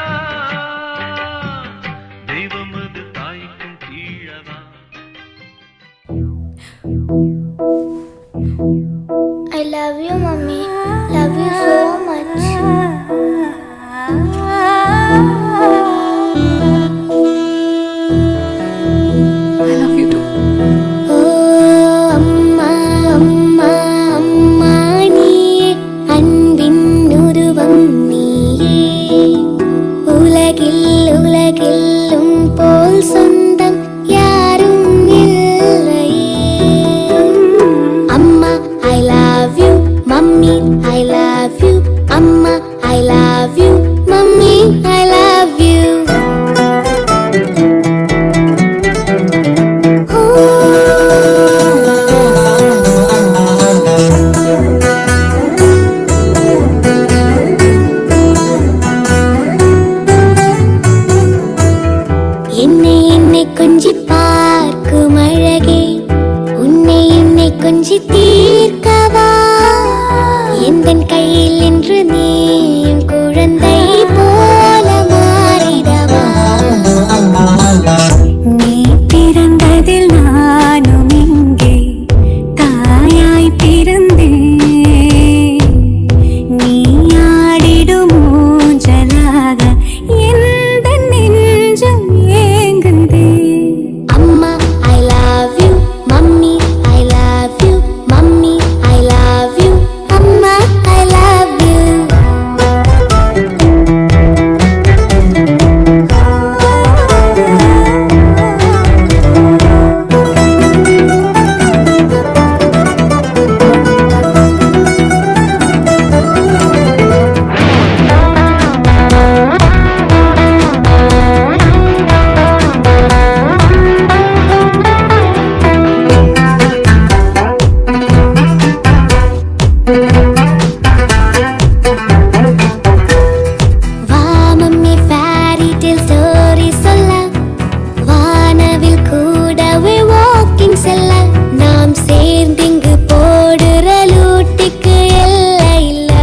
தெய்வம் அது தாய்க்கும் கீழதான் I love you, mommy. Love you so much. I love you too. ஓ அம்மா அம்மா அம்மா நீயே அன்பின் உருவம் நீயே உலகில் உலகிலும் போல் சொந்தம் யாரும் இல்லையே அம்மா I love you mummy I love you அம்மா I love you mummy I love you என்னை என்னை கொஞ்சி பார்க்கும் அழகே உன்னை என்னை கொஞ்சி தீர்க்கவா எந்தன் கையில் என்று நீயும் குழந்தை போல மாறிடவா நீ பிறந்ததில் நானும் இங்கே தாயாய் பிறந்தேன் நீ ஆடிடும் ஊஞ்சலாக எந்த நெஞ்சம் ஏங்குதே அம்மா I love you mummy I love you mummy I love you அம்மா ஐ லவ் யூ வா மம்மி fairy tale story சொல்ல வானவில் கூடவே வாக்கிங் செல்ல நாம் சேர்ந்திங்கு போடுற லூட்டிக்கு எல்லை இல்ல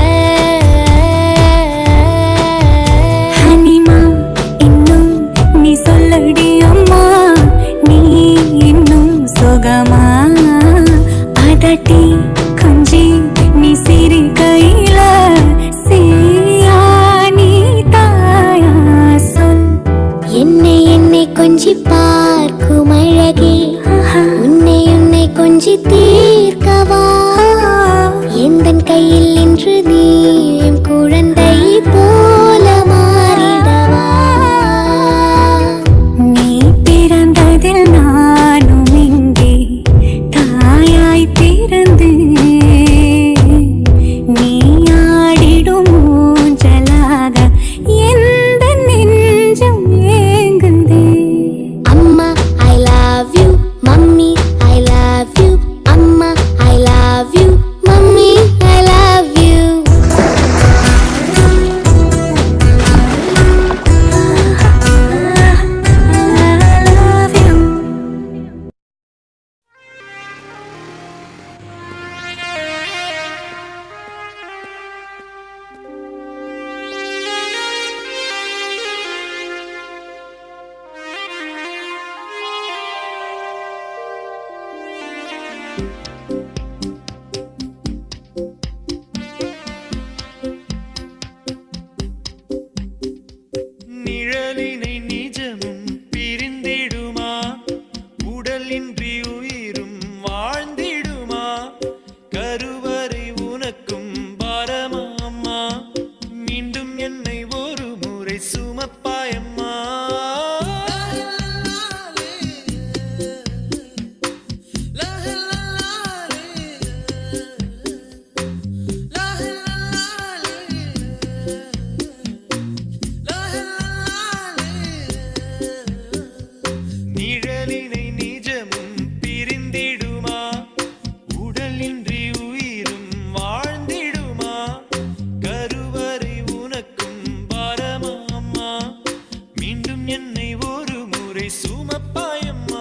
ஹனிமா இன்னும் நீ சொல்லடி அம்மா நீ இன்னும் சுகமா அதட்டி கொஞ்சி நீ சிரி கையில சீயா நீ தாயா சொல் என்னை என்னை கொஞ்சி பார்க்கும் அழகே உன்னை உன்னை கொஞ்சி தீர்க்கவா எந்தன் கையில் இன்று நீ என் குழந்தை போல மாறிடவா நீ பிறந்ததில் நானும் இங்கே தாயாய் பிறந்து நீ ஆடிடும் ஊஞ்சலாக எந்த நெஞ்சம் ஏங்குதே அம்மா I love you mummy I love you அம்மா I love you mummy I love you I love you நிழலினை நிஜமும் பிரிந்திடுமா உடலின்றி உயிரும் வாழ்ந்திடுமா கருவறை உனக்கும் பாரமாம்மா மீண்டும் என்னை ஒரு முறை சுமப்பாயம்மா நிழலினை நிஜமும் பிரிந்திடுமா உடலின்றி உயிரும் வாழ்ந்திடுமா கருவறை உனக்கும் பாரமாம்மா மீண்டும் என்னை ஒரு முறை சுமப்பாயம்மா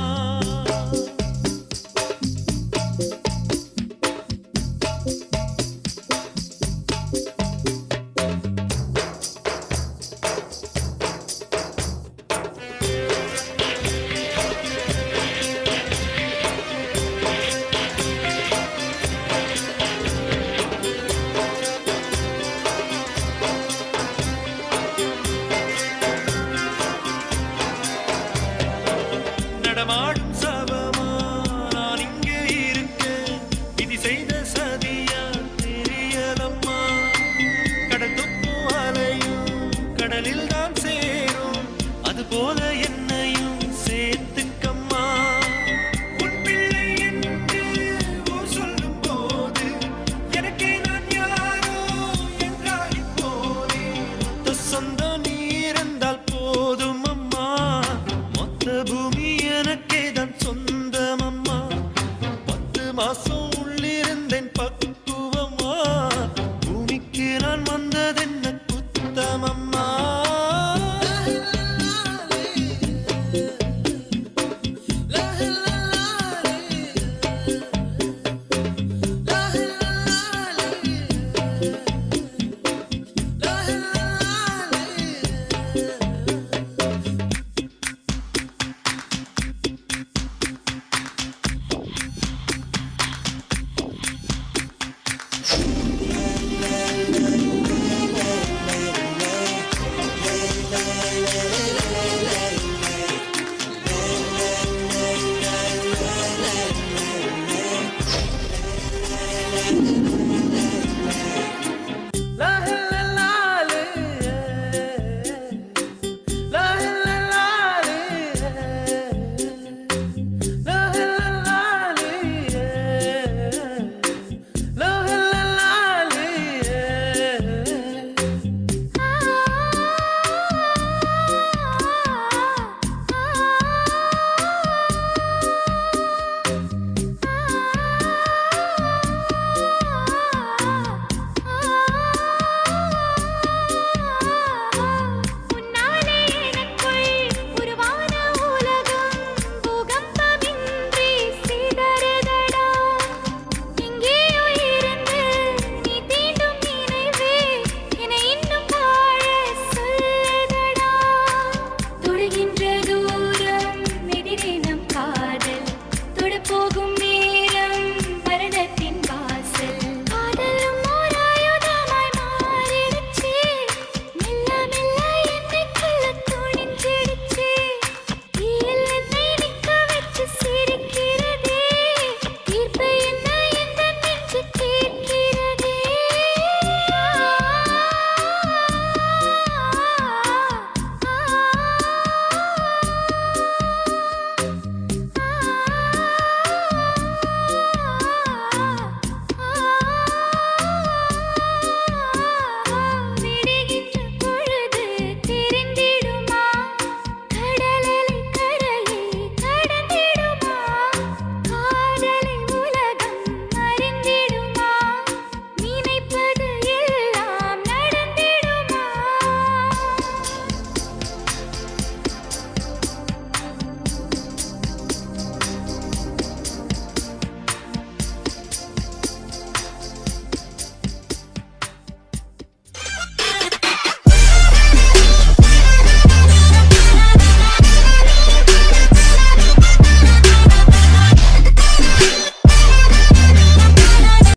நடமாடும் சபமா நான் இங்கே இருக்கேன் விதி செய்த சதியா தெரியலம்மா கடல் துப்பும் அலையும் கடலில் தான் சேரும் அது போல